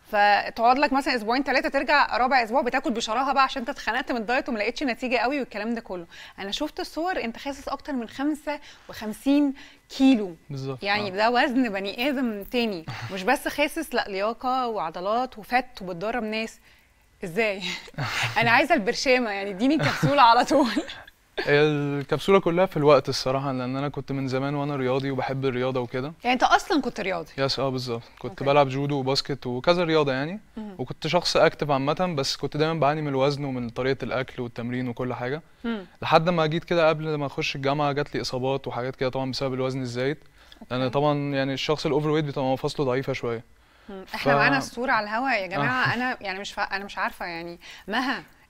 فتقعد لك مثلا اسبوعين ثلاثه ترجع رابع اسبوع بتاكل بشراهه بقى عشان انت اتخنقت من الدايت وما لقيتش نتيجه قوي والكلام ده كله انا شفت الصور انت خاسس اكتر من 55 كيلو بالظبط يعني آه. ده وزن بني ادم تاني مش بس خاسس لا لياقه وعضلات وفت وبتدرب ناس ازاي انا عايزه البرشامه يعني اديني كبسوله على طول هي الكبسولة كلها في الوقت الصراحة لأن أنا كنت من زمان وأنا رياضي وبحب الرياضة وكده يعني انت اصلا كنت رياضي يس اه بالظبط كنت بلعب جودو وباسكت وكذا رياضة يعني مم. وكنت شخص أكتف عامة بس كنت دايما بعاني من الوزن ومن طريقة الأكل والتمرين وكل حاجة مم. لحد ما جيت كده قبل ما أخش الجامعة جات لي إصابات وحاجات كده طبعا بسبب الوزن الزايد لأن طبعا يعني الشخص الأوفر ويت بتبقى مفاصله ضعيفة شوية مم. احنا ف- معانا الصوره على الهواء يا جماعه آه. انا يعني مش فا... انا مش عارفه يعني مها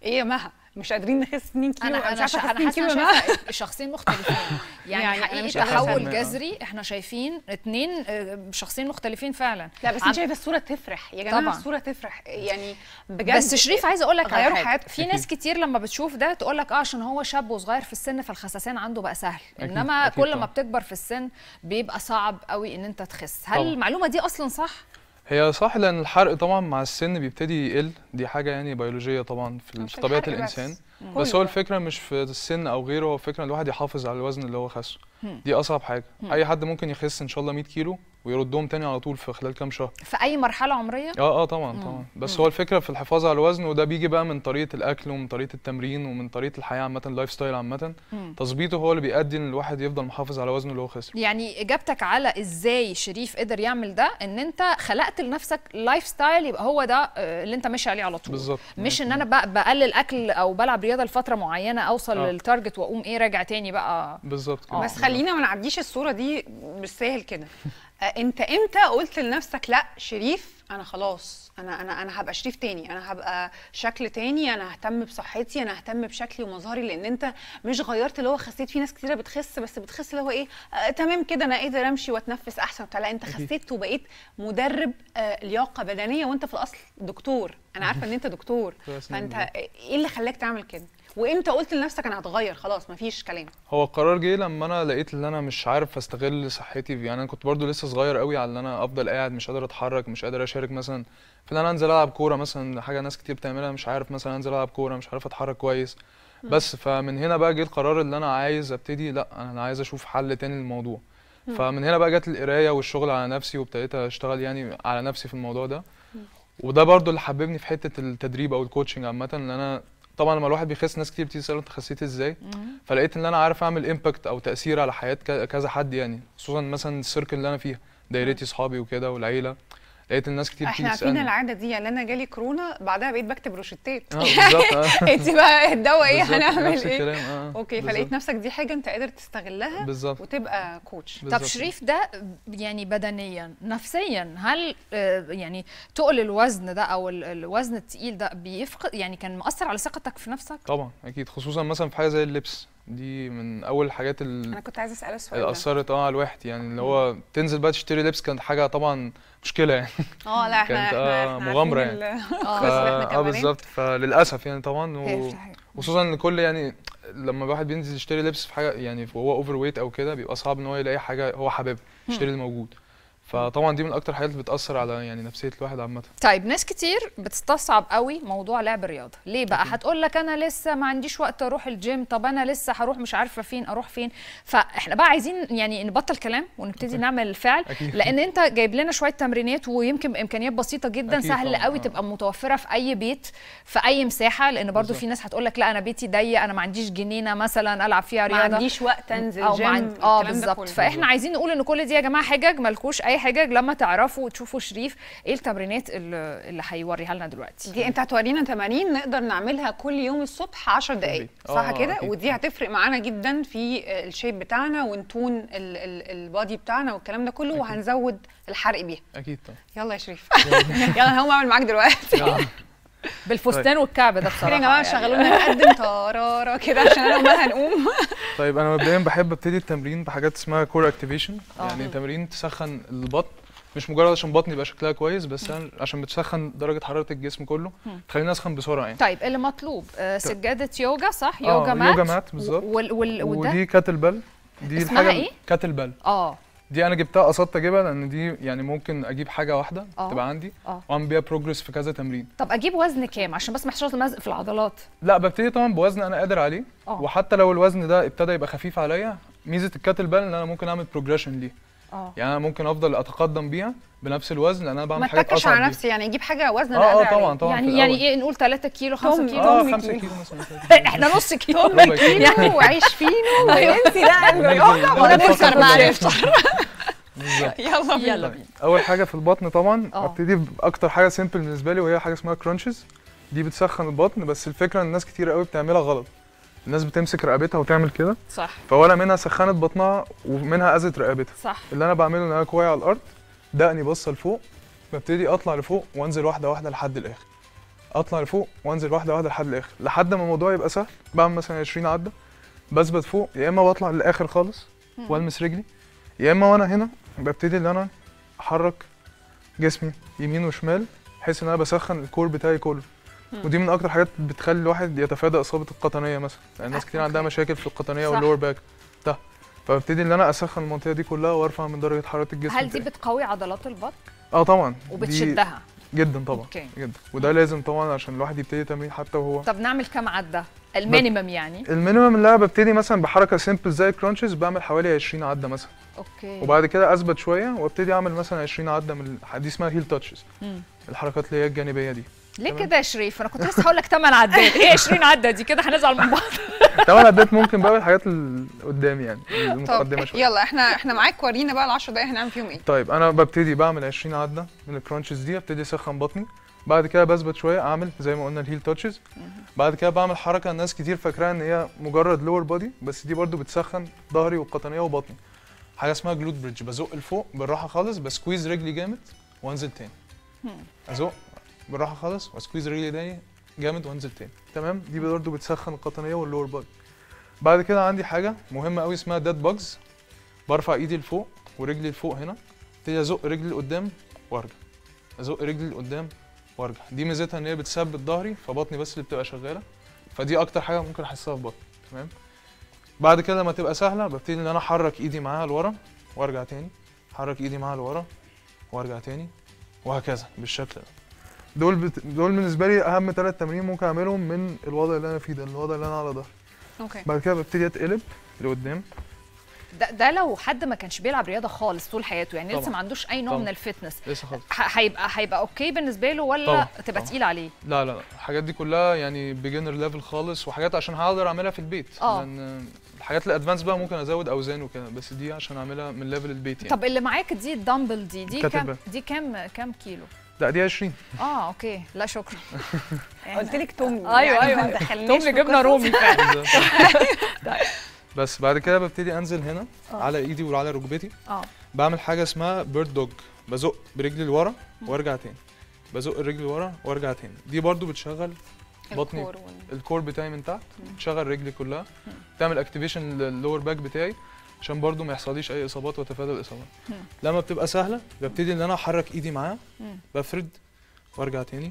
ايه يا مها مش قادرين نخس 2 كيلو انا مش انا عارفه شا- أخس انا 2 كيلو حاسه يا أنا مها شايفه شخصين مختلفين يعني, يعني أنا حقيقي مش قادرة تحول أصدق. جذري احنا شايفين اتنين آه، شخصين مختلفين فعلا لا بس عن- انت شايفه الصوره تفرح يا جماعه طبعاً. الصوره تفرح يعني بجد بس شريف عايزه اقول لك على غيروا حاجه حياتكم في ناس كتير لما بتشوف ده تقول لك اه عشان هو شاب وصغير في السن فالخسسان عنده بقى سهل أكيد، انما أكيد كل ما طبعاً. بتكبر في السن بيبقى صعب قوي ان انت تخس هل طبعاً. المعلومه دي اصلا صح هي صح لان الحرق طبعا مع السن بيبتدي يقل دي حاجه يعني بيولوجيه طبعا في, مش في طبيعه الحرق بس. الانسان مم. بس كله هو بقى. الفكره مش في السن او غيره هو الفكره ان الواحد يحافظ على الوزن اللي هو خسه مم. دي اصعب حاجه مم. اي حد ممكن يخس ان شاء الله 100 كيلو ويردهم تاني على طول في خلال كام شهر في اي مرحله عمريه اه اه طبعا مم. طبعا بس مم. هو الفكره في الحفاظ على الوزن وده بيجي بقى من طريقه الاكل ومن طريقه التمرين ومن طريقه الحياه عامه اللايف ستايل عامه مم. تظبيطه هو اللي بيؤدي ان الواحد يفضل محافظ على وزنه اللي هو خسره يعني اجابتك على ازاي شريف قدر يعمل ده ان انت خلقت لنفسك لايف ستايل يبقى هو ده آه، اللي انت ماشي عليه على طول بالظبط مش ان انا بق- بقلل اكل او بلعب رياضه لفتره معينه اوصل آه. للتارجت واقوم ايه راجع تاني بقى بالظبط كده بس خلينا ما نعديش الصوره دي بالساهل كده آه، انت امتى قلت لنفسك لا شريف انا خلاص انا انا انا هبقى شريف تاني انا هبقى شكل تاني انا ههتم بصحتي انا ههتم بشكلي ومظهري لان انت مش غيرت اللي هو خسيت في ناس كتيره بتخس بس بتخس اللي هو ايه آه تمام كده انا قادر امشي واتنفس احسن وبتاع لا انت أكيد. خسيت وبقيت مدرب آه لياقه بدنيه وانت في الاصل دكتور انا عارفه ان انت دكتور كويس فانت جداً. ايه اللي خلاك تعمل كده وامتى قلت لنفسك انا هتغير خلاص مفيش كلام هو القرار جه لما انا لقيت ان انا مش عارف استغل صحتي يعني انا كنت برضو لسه صغير قوي على ان انا افضل قاعد مش قادر اتحرك مش قادر اشارك مثلا في ان انا انزل العب كوره مثلا حاجه ناس كتير بتعملها مش عارف مثلا انزل العب كوره مش عارف اتحرك كويس مم. بس فمن هنا بقى جه القرار اللي انا عايز ابتدي لا انا عايز اشوف حل تاني للموضوع مم. فمن هنا بقى جت القرايه والشغل على نفسي وابتديت اشتغل يعني على نفسي في الموضوع ده وده برضو اللي حببني في حته التدريب او الكوتشنج عامه ان انا طبعا لما الواحد بيخس ناس كتير بتيجي تساله انت خسيت ازاي فلقيت ان انا عارف اعمل امباكت او تاثير على حياه ك- كذا حد يعني خصوصا مثلا السيركل اللي انا فيها دايرتي اصحابي وكده والعيله لقيت الناس كتير بتيجي احنا عارفين تسالني العاده دي يعني انا جالي كورونا بعدها بقيت بكتب روشتات اه بالظبط اه انت بقى الدواء ايه بالظبط، هنعمل نفس ايه الكلام، اه، اوكي بالظبط. فلقيت نفسك دي حاجه انت قادر تستغلها بالظبط. وتبقى كوتش طب شريف ده يعني بدنيا نفسيا هل آه، يعني تقل الوزن ده او ال- الوزن التقيل ده بيفقد يعني كان مؤثر على ثقتك في نفسك طبعا اكيد خصوصا مثلا في حاجه زي اللبس دي من اول الحاجات اللي انا كنت عايزه اساله السؤال اللي ده اثرت اه على الواحد يعني اللي هو تنزل بقى تشتري لبس كانت حاجه طبعا مشكله يعني اه لا احنا كانت احنا آه احنا مغامره عارفين يعني ال- ف- القصة احنا اه كبنات. بالظبط فللاسف يعني طبعا هي و... صحيح. خصوصا ان كل يعني لما الواحد بينزل يشتري لبس في حاجه يعني وهو اوفر ويت او كده بيبقى صعب ان هو يلاقي حاجه هو حاببها يشتري اللي موجود فطبعا دي من اكتر الحاجات اللي بتاثر على يعني نفسيه الواحد عامه طيب ناس كتير بتستصعب قوي موضوع لعب الرياضه ليه بقى هتقول لك انا لسه ما عنديش وقت اروح الجيم طب انا لسه هروح مش عارفه فين اروح فين فاحنا بقى عايزين يعني نبطل كلام ونبتدي نعمل الفعل أكيد. لان انت جايب لنا شويه تمرينات ويمكن بامكانيات بسيطه جدا أكيد سهل طبعاً، قوي آه. تبقى متوفره في اي بيت في اي مساحه لان برضو بالظبط. في ناس هتقول لك لا انا بيتي ضيق انا ما عنديش جنينه مثلا العب فيها ما رياضه عنديش وقت انزل أو ما جيم عند- اه الكلام ده بالظبط كله. فاحنا عايزين نقول ان كل دي يا جماعه حجج ملكوش اي حجج لما تعرفوا وتشوفوا شريف ايه التمرينات اللي, اللي هيوريها لنا دلوقتي دي انت هتورينا تمارين نقدر نعملها كل يوم الصبح 10 دقائق صح آه، كده أكيد. ودي هتفرق معانا جدا في الشيب بتاعنا ونتون ال- ال- البادي بتاعنا والكلام ده كله وهنزود الحرق بيها اكيد طبعا يلا يا شريف يلا انا هقوم اعمل معاك دلوقتي بالفستان طيب. والكعب ده كده بصراحه يا جماعه يعني. شغلونا نقدم طرارة كده عشان انا وما هنقوم طيب انا مبدئيا بحب ابتدي التمرين بحاجات اسمها كور اكتيفيشن آه. يعني تمرين تسخن البطن مش مجرد عشان بطني يبقى شكلها كويس بس أنا عشان بتسخن درجه حراره الجسم كله مم. تخليني اسخن بسرعه يعني طيب اللي مطلوب آه سجاده يوجا صح آه، يوجا مات يوجا مات بالظبط. وال وال وده ودي كاتل بل دي اسمها الحاجه إيه؟ كاتل بل اه دي انا جبتها قصدت اجيبها لان دي يعني ممكن اجيب حاجه واحده آه. تبقى عندي اه واعمل بيها بروجرس في كذا تمرين طب اجيب وزن كام عشان بس ما يحصلش مزق في العضلات لا ببتدي طبعا بوزن انا قادر عليه آه. وحتى لو الوزن ده ابتدى يبقى خفيف عليا ميزه الكاتل بال ان انا ممكن اعمل بروجريشن ليه اه يعني انا ممكن افضل اتقدم بيها بنفس الوزن لان انا بعمل ما حاجات اتكش اصعب على بيه. نفسي يعني اجيب حاجه وزن اه انا اه قادر طبعا عليه. طبعا في يعني يعني الأول. ايه نقول 3 كيلو 5 توم- كيلو اه توم 5 كيلو. كيلو مثلا احنا نص كيلو توم ربع كيلو. كيلو وعيش فينو وانسي لا وننزل- اليوجا ننزل وناكل نفكر كربات بالظبط. بالظبط. يلا بينا يلا بينا اول حاجه في البطن طبعا آه. ابتدي باكتر حاجه سيمبل بالنسبه لي وهي حاجه اسمها كرانشز دي بتسخن البطن بس الفكره ان الناس كتير قوي بتعملها غلط الناس بتمسك رقبتها وتعمل كده صح فولا منها سخنت بطنها ومنها اذت رقبتها صح اللي انا بعمله ان انا كوعي على الارض دقني باصه لفوق ببتدي اطلع لفوق وانزل واحده واحده لحد الاخر اطلع لفوق وانزل واحده واحده لحد الاخر لحد ما الموضوع يبقى سهل بعمل مثلا 20 عده بثبت فوق يا اما بطلع للاخر خالص مم. والمس رجلي يا اما وانا هنا ببتدي ان انا احرك جسمي يمين وشمال بحيث ان انا بسخن الكور بتاعي كله مم. ودي من اكتر حاجات بتخلي الواحد يتفادى اصابه القطنيه مثلا لان ناس كتير عندها مشاكل في القطنيه صح. واللور باك ده فببتدي ان انا اسخن المنطقه دي كلها وارفع من درجه حراره الجسم هل دي بتاعي. بتقوي عضلات البطن اه طبعا دي وبتشدها جدا طبعا أوكي. جدا وده لازم طبعا عشان الواحد يبتدي تمرين حتى وهو طب نعمل كام عده المينيمم يعني المينيمم اللي انا ببتدي مثلا بحركه سيمبل زي الكرانشز بعمل حوالي 20 عده مثلا اوكي وبعد كده اثبت شويه وابتدي اعمل مثلا 20 عده من ال- دي اسمها هيل تاتشز مم. الحركات اللي هي الجانبيه دي ليه تمام. كده يا شريف انا كنت لسه هقول لك 8 عدات ايه 20 عده دي كده هنزعل من بعض طبعا عدات ممكن بقى الحاجات اللي قدامي يعني المقدمه طب شويه يلا احنا احنا معاك ورينا بقى ال 10 دقايق هنعمل فيهم ايه طيب انا ببتدي بعمل 20 عده من الكرانشز دي ابتدي اسخن بطني بعد كده بثبت شويه اعمل زي ما قلنا الهيل تاتشز بعد كده بعمل حركه الناس كتير فاكراها ان هي مجرد لور بودي بس دي برضو بتسخن ظهري والقطنيه وبطني حاجه اسمها جلوت بريدج بزق لفوق بالراحه خالص بسكويز رجلي جامد وانزل تاني ازق بالراحه خالص واسكويز رجلي تاني جامد وانزل تاني تمام دي برضه بتسخن القطنيه واللور بودي بعد كده عندي حاجه مهمه قوي اسمها ديد باجز برفع ايدي لفوق ورجلي لفوق هنا ابتدي ازق رجلي لقدام وارجع ازق رجلي لقدام وارجع دي ميزتها ان هي بتثبت ظهري فبطني بس اللي بتبقى شغاله فدي اكتر حاجه ممكن احسها في بطني تمام بعد كده لما تبقى سهله ببتدي ان انا احرك ايدي معاها لورا وارجع تاني احرك ايدي معاها لورا وارجع تاني وهكذا بالشكل ده دول بت... دول بالنسبه لي اهم ثلاث تمارين ممكن اعملهم من الوضع اللي انا فيه ده الوضع اللي انا على ظهري اوكي بعد كده ببتدي اتقلب لقدام ده, ده لو حد ما كانش بيلعب رياضه خالص طول حياته يعني لسه طبعا. ما عندوش اي نوع طبعا. من الفتنس لسه خالص ح- هيبقى هيبقى اوكي بالنسبه له ولا طبعا. تبقى تقيل عليه لا لا لا الحاجات دي كلها يعني بيجنر ليفل خالص وحاجات عشان هقدر اعملها في البيت آه. لان الحاجات الادفانس بقى ممكن ازود اوزان وكده بس دي عشان اعملها من ليفل البيت يعني طب اللي معاك دي الدمبل دي دي كام كاتبة. دي كام كام كيلو لا دي 20 اه اوكي لا شكرا قلت لك توم ايوه يعني ايوه ما دخلناش توم في جبنه قصص. رومي فعلا بس بعد كده ببتدي انزل هنا آه. على ايدي وعلى ركبتي اه بعمل حاجه اسمها بيرد دوج بزق برجلي لورا وارجع تاني بزق الرجل لورا وارجع تاني دي برضو بتشغل بطني الكور وال- الكور بتاعي من تحت بتشغل رجلي كلها تعمل اكتيفيشن للور باك بتاعي عشان برضو ما يحصليش اي اصابات واتفادى الاصابات مم. لما بتبقى سهله ببتدي ان انا احرك ايدي معاها مم. بفرد وارجع تاني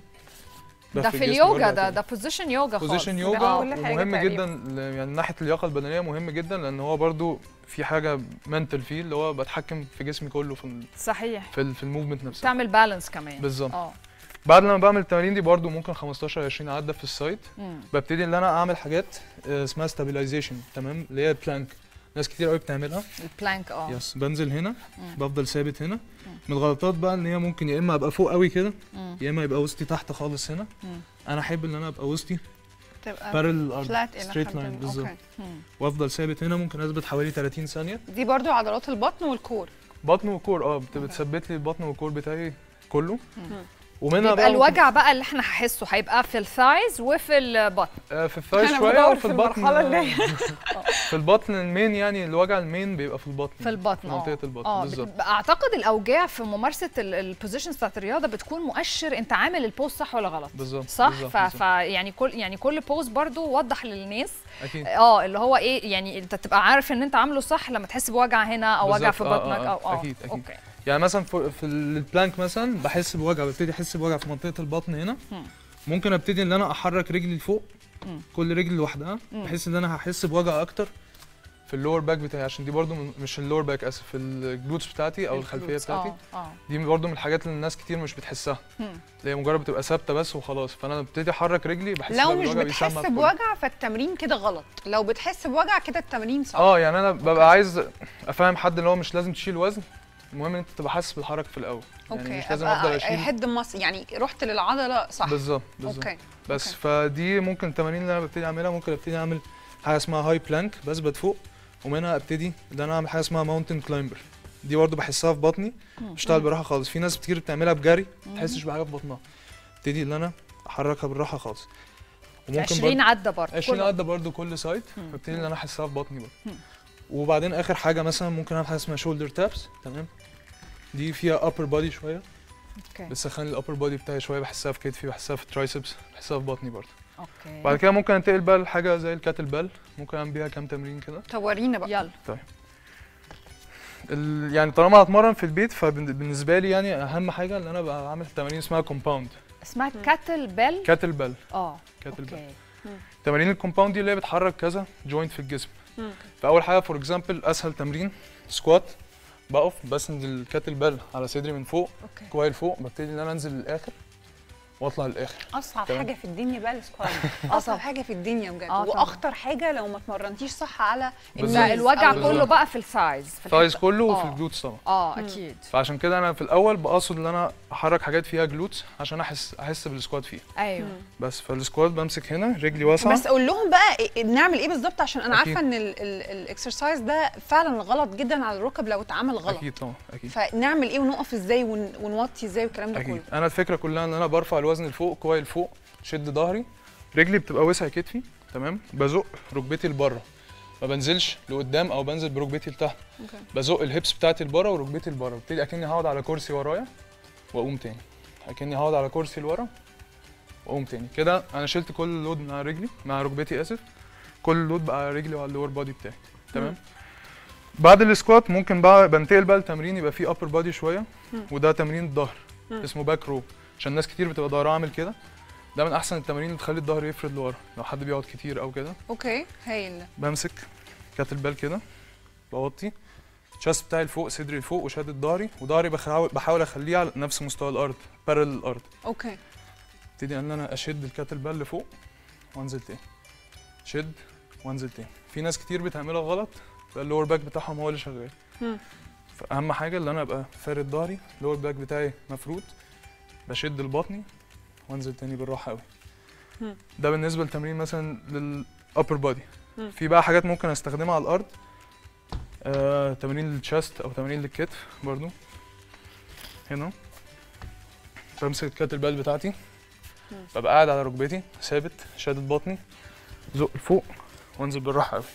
ده بفرد في جسمي اليوجا وارجع ده تاني. ده بوزيشن يوجا خالص بوزيشن ده يوجا كل حاجة ومهم تقريباً. جدا ل- يعني من ناحيه اللياقه البدنيه مهم جدا لان هو برضو في حاجه منتل فيه اللي هو بتحكم في جسمي كله في ال- صحيح في ال- في الموفمنت نفسها تعمل بالانس كمان بالظبط. اه بعد لما بعمل التمارين دي برضو ممكن 15 20 عده في السايد مم. ببتدي ان انا اعمل حاجات آه، اسمها ستابيلايزيشن تمام اللي هي البلانك ناس كتير قوي بتعملها البلانك اه يس بنزل هنا مم. بفضل ثابت هنا من الغلطات بقى ان هي ممكن يا اما ابقى فوق قوي كده مم. يا اما يبقى وسطي تحت خالص هنا مم. انا احب ان انا ابقى وسطي تبقى بارل الارض flat إلى ستريت حد لاين ما. بالظبط أوكي. مم. وافضل ثابت هنا ممكن اثبت حوالي 30 ثانيه دي برضو عضلات البطن والكور بطن وكور اه بت- بتثبت لي البطن والكور بتاعي كله ومنها يبقى بقى ممكن- الوجع بقى اللي احنا هحسه هيبقى في الثايز وفي البطن آه، في الثايز أنا شويه بدور وفي في البطن المرحلة اللي هي- في البطن المين يعني الوجع المين بيبقى في البطن في البطن في منطقه البطن اه بالظبط بت- اعتقد الاوجاع في ممارسه البوزيشنز بتاعت الرياضه بتكون مؤشر انت عامل البوز صح ولا غلط بالظبط صح بالظبط، ف... بالظبط. ف يعني كل يعني كل بوز برضو وضح للناس اكيد اه اللي هو ايه يعني انت تبقى عارف ان انت عامله صح لما تحس بوجع هنا او وجع بالظبط، في آه، بطنك آه، او اه اكيد اكيد اوكي يعني مثلا في, في البلانك مثلا بحس بوجع ببتدي احس بوجع في منطقه البطن هنا مم. ممكن ابتدي ان انا احرك رجلي لفوق مم. كل رجل لوحدها مم. بحيث ان انا هحس بوجع اكتر في اللور باك بتاعي عشان دي برضو من مش اللور باك اسف الجلوتس بتاعتي او الخلفيه الجلوتس، بتاعتي اه اه دي برضو من الحاجات اللي الناس كتير مش بتحسها مم. اللي هي مجرد بتبقى ثابته بس وخلاص فانا ببتدي احرك رجلي بحس لو بقى مش بالوجع بتحس بيسمع في كله. بوجع فالتمرين كده غلط لو بتحس بوجع كده التمرين صح اه يعني انا ببقى عايز افهم حد ان هو مش لازم تشيل وزن المهم ان انت تبقى حاسس بالحركه في الاول يعني اوكي مش لازم أبقى افضل اشيل هيد مص يعني رحت للعضله صح بالظبط بالظبط اوكي بس فدي ممكن التمارين اللي انا ببتدي اعملها ممكن ابتدي اعمل حاجه اسمها هاي بلانك بثبت فوق ومنها ابتدي ان انا اعمل حاجه اسمها ماونتن كلايمبر دي برضو بحسها في بطني مم. بشتغل مم. براحه خالص في ناس كتير بتعملها بجري مم. ما تحسش بحاجه في بطنها ابتدي ان انا احركها بالراحه خالص 20 عده برضه 20 كل- عده برضو كل سايد مم. ببتدي ان انا احسها في بطني برضو مم. وبعدين اخر حاجه مثلا ممكن اعمل حاجه اسمها شولدر تابس تمام دي فيها upper body شويه اوكي بتسخن الابر بودي بتاعي شويه بحسها في كتفي بحسها في ترايسبس بحسها في بطني برضه اوكي بعد كده ممكن انتقل بقى لحاجه زي الكاتل بال ممكن اعمل بيها كام تمرين كده طب ورينا بقى يلا طيب ال... يعني طالما هتمرن في البيت فبالنسبه لي يعني اهم حاجه ان انا بقى عامل تمارين اسمها كومباوند اسمها كاتل بيل كاتل بال اه كاتل بال اوكي تمارين الكومباوند دي اللي هي بتحرك كذا جوينت في الجسم مم. فاول حاجه فور اكزامبل اسهل تمرين سكوات بقف بسند الكاتل بال على صدري من فوق أوكي. كويل فوق ببتدي ان انا انزل للاخر واطلع للاخر اصعب تمام. حاجه في الدنيا بقى السكوات اصعب حاجه في الدنيا بجد آه طبعاً. واخطر حاجه لو ما اتمرنتيش صح على بالظبط. لا الوجع بالظبط. كله بقى في السايز في سايز الحتة- كله وفي آه. الجلوتس طبعا اه مم. اكيد فعشان كده انا في الاول بقصد ان انا احرك حاجات فيها جلوتس عشان احس احس بالسكوات فيها ايوه بس فالسكوات بمسك هنا رجلي واسعه بس قول لهم بقى إيه- نعمل ايه بالظبط عشان انا أكيد. عارفه ان الاكسرسايز ده فعلا غلط جدا على الركب لو اتعمل غلط اكيد طبعا اكيد فنعمل ايه ونقف ازاي ون- ونوطي ازاي والكلام ده اكيد كله انا الفكره كلها ان انا برفع الوزن لفوق كويل فوق شد ظهري رجلي بتبقى وسع كتفي تمام بزق ركبتي لبره ما بنزلش لقدام او بنزل بركبتي لتحت اوكي بزق الهيبس بتاعتي لبره وركبتي لبره ببتدي اكني هقعد على كرسي ورايا واقوم تاني اكني هقعد على كرسي لورا واقوم تاني كده انا شلت كل اللود من على رجلي مع ركبتي اسف كل اللود بقى على رجلي وعلى اللور بادي بتاعي تمام بعد السكوات ممكن بقى بنتقل بقى لتمرين يبقى فيه ابر بادي شويه مم. وده تمرين الظهر مم. اسمه باك رو عشان ناس كتير بتبقى ظهرها عامل كده ده من احسن التمارين اللي تخلي الظهر يفرد لورا لو حد بيقعد كتير او كده اوكي هايل بمسك كاتل بال كده بوطي الشاست بتاعي لفوق صدري لفوق وشادد ظهري وظهري بحاول بحاول اخليه على نفس مستوى الارض بارل الارض اوكي ابتدي ان انا اشد الكاتل بال لفوق وانزل تاني شد وانزل تاني في ناس كتير بتعملها غلط فاللور باك بتاعهم هو اللي شغال مم. فاهم حاجه اللي انا ابقى فارد ظهري اللور باك بتاعي مفرود بشد لبطني وانزل تاني بالراحه قوي مم. ده بالنسبه لتمرين مثلا للابر بودي مم. في بقى حاجات ممكن استخدمها على الارض آه، تمارين للتشست او تمارين للكتف برضو هنا بمسك الكاتل بال بتاعتي مم. ببقى قاعد على ركبتي ثابت شادد بطني زق لفوق وانزل بالراحه قوي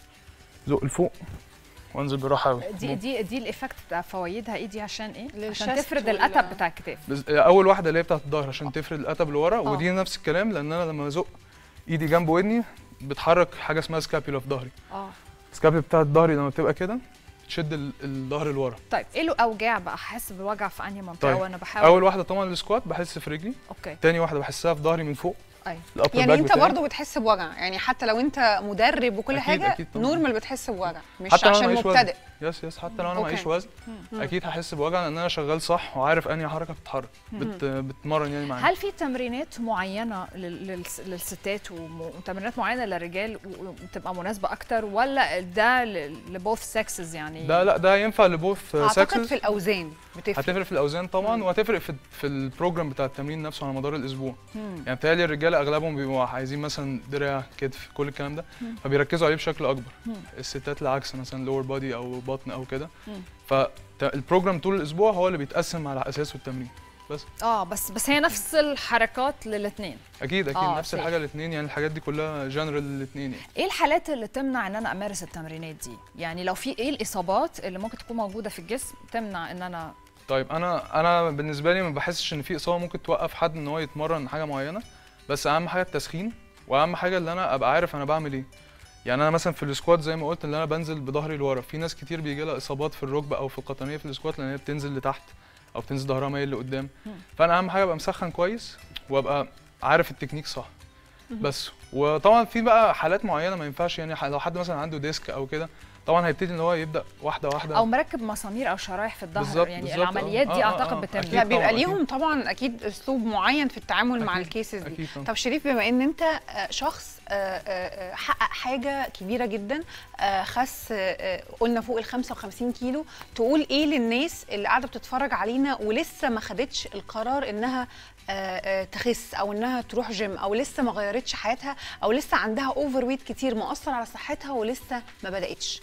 زق لفوق وانزل بالراحه قوي دي دي دي الايفكت بتاع فوائدها ايه دي عشان ايه؟ عشان للشست تفرد وال- القتب بتاع الكتاف بس اول واحده اللي هي بتاعت الظهر عشان تفرد القتب لورا آه. ودي نفس الكلام لان انا لما ازق ايدي جنب ودني بتحرك حاجه اسمها سكابيولا في ظهري اه السكابيولا بتاعت ظهري لما بتبقى كده تشد ال- الظهر لورا طيب ايه له اوجاع بقى احس بالوجع في انهي منطقه طيب وانا بحاول اول واحده طبعا السكوات بحس في رجلي اوكي تاني واحده بحسها في ظهري من فوق ايوه الابر يعني باك انت بتاعي. برضه بتحس بوجع يعني حتى لو انت مدرب وكل أكيد- حاجه أكيد طبعاً. نورمال بتحس بوجع مش حتى لو أنا عشان معيش وزن. مبتدئ يس يس حتى لو انا أوكي. معيش وزن مم. اكيد هحس بوجع لان انا شغال صح وعارف انهي حركه بتتحرك مم. بت بتمرن يعني معايا هل في تمرينات معينه لل- للس- للستات وم- وتمرينات معينه للرجال و- وتبقى مناسبه اكتر ولا ده لبوث سكسز يعني ده لا ده ينفع لبوث اعتقد سكسز في الاوزان بتفرق هتفرق في الاوزان طبعا وهتفرق في في البروجرام بتاع التمرين نفسه على مدار الاسبوع مم. يعني بتهيألي الرجاله اغلبهم بيبقوا عايزين مثلا دراع كتف كل الكلام ده مم. فبيركزوا عليه بشكل اكبر مم. الستات العكس مثلا لور بادي او بطن او كده مم. فالبروجرام طول الاسبوع هو اللي بيتقسم على اساسه التمرين بس اه بس بس هي نفس الحركات للاثنين اكيد اكيد آه، نفس safe. الحاجه الاثنين يعني الحاجات دي كلها جنرال الاثنين يعني ايه الحالات اللي تمنع ان انا امارس التمرينات دي يعني لو في ايه الاصابات اللي ممكن تكون موجوده في الجسم تمنع ان انا طيب انا انا بالنسبه لي ما بحسش ان في اصابه ممكن توقف حد ان هو يتمرن حاجه معينه بس اهم حاجه التسخين واهم حاجه اللي انا ابقى عارف انا بعمل ايه يعني انا مثلا في السكوات زي ما قلت ان انا بنزل بظهري لورا في ناس كتير بيجي لها اصابات في الركبه او في القطنيه في السكوات لان هي بتنزل لتحت او بتنزل ظهرها مايل لقدام مم. فانا اهم حاجه ابقى مسخن كويس وابقى عارف التكنيك صح مم. بس وطبعا في بقى حالات معينه ما ينفعش يعني لو حد مثلا عنده ديسك او كده طبعا هيبتدي ان هو يبدا واحده واحده او مركب مسامير او شرايح في الظهر بالظبط، يعني بالظبط، العمليات آه. دي آه، آه، اعتقد آه، بتمنع أكيد لا بيبقى طبعاً، ليهم طبعا اكيد اسلوب معين في التعامل مع الكيسز دي أكيد طبعاً. طب شريف بما ان انت آه، شخص آه، آه، آه، حقق حاجه كبيره جدا آه، خس آه، آه، قلنا فوق ال 55 كيلو تقول ايه للناس اللي قاعده بتتفرج علينا ولسه ما خدتش القرار انها آه، آه، تخس او انها تروح جيم او لسه ما غيرتش حياتها او لسه عندها اوفر ويت كتير مؤثر على صحتها ولسه ما بداتش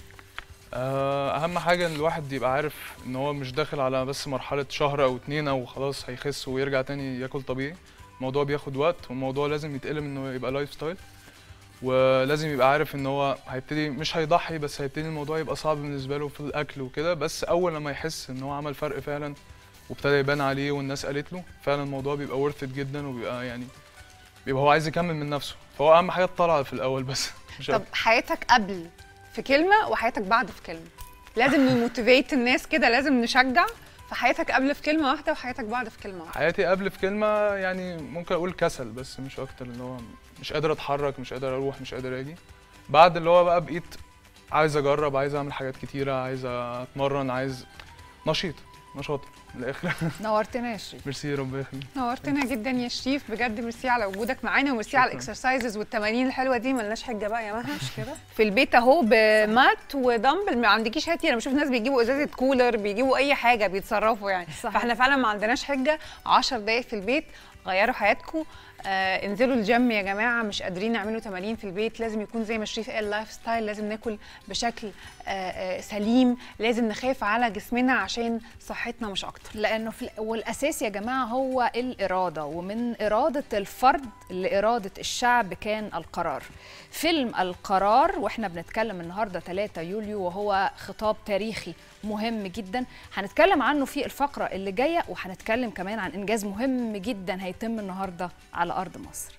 آه، اهم حاجه ان الواحد يبقى عارف ان هو مش داخل على بس مرحله شهر او اتنين او خلاص هيخس ويرجع تاني ياكل طبيعي الموضوع بياخد وقت والموضوع لازم يتقلب انه يبقى لايف ستايل ولازم يبقى عارف ان هو هيبتدي مش هيضحي بس هيبتدي الموضوع يبقى صعب بالنسبه له في الاكل وكده بس اول لما يحس ان هو عمل فرق فعلا وابتدى يبان عليه والناس قالت له فعلا الموضوع بيبقى ورث جدا وبيبقى يعني بيبقى هو عايز يكمل من نفسه فهو اهم حاجه الطلعه في الاول بس مش طب أكتر. حياتك قبل في كلمه وحياتك بعد في كلمه لازم نموتيفيت الناس كده لازم نشجع فحياتك قبل في كلمه واحده وحياتك بعد في كلمه واحده حياتي قبل في كلمه يعني ممكن اقول كسل بس مش اكتر اللي هو مش قادر اتحرك مش قادر اروح مش قادر اجي بعد اللي هو بقى بقيت عايز اجرب عايز اعمل حاجات كتيره عايز اتمرن عايز نشيط نشاط من الاخر نورتنا يا شريف ميرسي ربنا يخليك نورتنا جدا يا شريف بجد ميرسي على وجودك معانا وميرسي على الاكسرسايزز والتمارين الحلوه دي ملناش حجه بقى يا مها مش كده في البيت اهو بمات ودمبل ما عندكيش هاتي انا بشوف ناس بيجيبوا ازازه كولر بيجيبوا اي حاجه بيتصرفوا يعني صحيح. فاحنا فعلا ما عندناش حجه 10 دقايق في البيت غيروا حياتكم آه انزلوا الجيم يا جماعه مش قادرين نعملوا تمارين في البيت لازم يكون زي ما شريف قال لايف ستايل لازم ناكل بشكل آه آه سليم لازم نخاف على جسمنا عشان صحتنا مش اكتر لانه في والاساس يا جماعه هو الاراده ومن اراده الفرد لاراده الشعب كان القرار فيلم القرار واحنا بنتكلم النهارده 3 يوليو وهو خطاب تاريخي مهم جدا هنتكلم عنه في الفقره اللي جايه وهنتكلم كمان عن انجاز مهم جدا هيتم النهارده على ارض مصر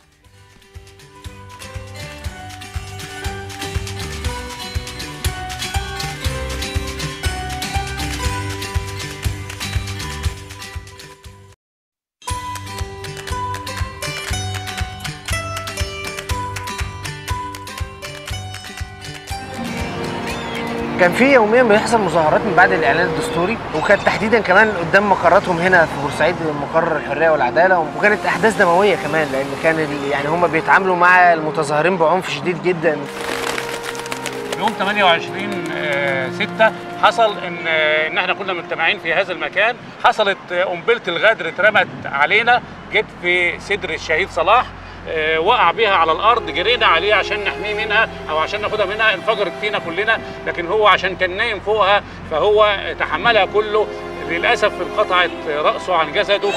كان في يوميا بيحصل مظاهرات من بعد الاعلان الدستوري وكانت تحديدا كمان قدام مقراتهم هنا في بورسعيد مقر الحريه والعداله وكانت احداث دمويه كمان لان كان ال- يعني هم بيتعاملوا مع المتظاهرين بعنف شديد جدا يوم 28 آه، 6 حصل ان آه، ان احنا كنا مجتمعين في هذا المكان حصلت آه، قنبله الغدر اترمت علينا جت في صدر الشهيد صلاح آه، وقع بيها على الارض جرينا عليه عشان نحميه منها او عشان ناخدها منها انفجرت فينا كلنا لكن هو عشان كان نايم فوقها فهو تحملها كله للاسف انقطعت راسه عن جسده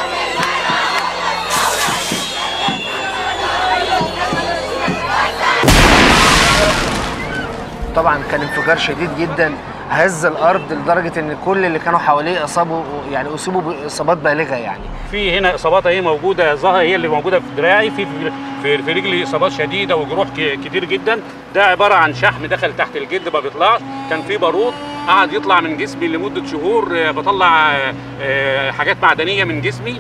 طبعا كان انفجار شديد جدا هز الارض لدرجه ان كل اللي كانوا حواليه اصابوا يعني اصيبوا باصابات بالغه يعني في هنا اصابات اهي موجوده ظهر هي اللي موجوده في دراعي في في, في رجلي اصابات شديده وجروح ك- كتير جدا ده عباره عن شحم دخل تحت الجلد ما بيطلعش كان في بارود قعد يطلع من جسمي لمده شهور آه، بطلع آه، آه، حاجات معدنيه من جسمي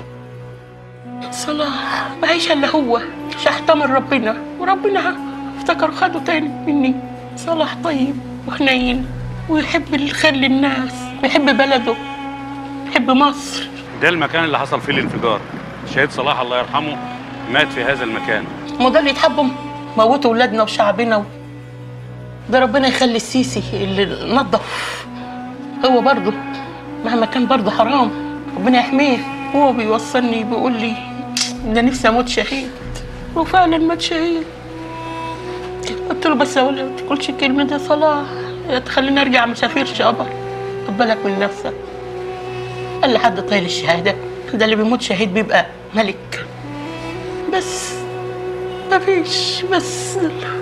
صلاح ما عيش الا هو شحطة من ربنا وربنا افتكر خده تاني مني صلاح طيب وحنين ويحب الخير للناس ويحب بلده يحب مصر ده المكان اللي حصل فيه الانفجار الشهيد صلاح الله يرحمه مات في هذا المكان ما ده اللي يتحبوا موتوا ولادنا وشعبنا و... ده ربنا يخلي السيسي اللي نظف هو برضه مهما كان برضه حرام ربنا يحميه هو بيوصلني بيقول لي ده نفسي اموت شهيد وفعلا مات شهيد قلت له بس يا ولد ما تقولش الكلمه دي صلاح تخليني ارجع مسافر شابر خد بالك من نفسك قال لي حد طايل الشهاده ده اللي بيموت شهيد بيبقى ملك بس مفيش بس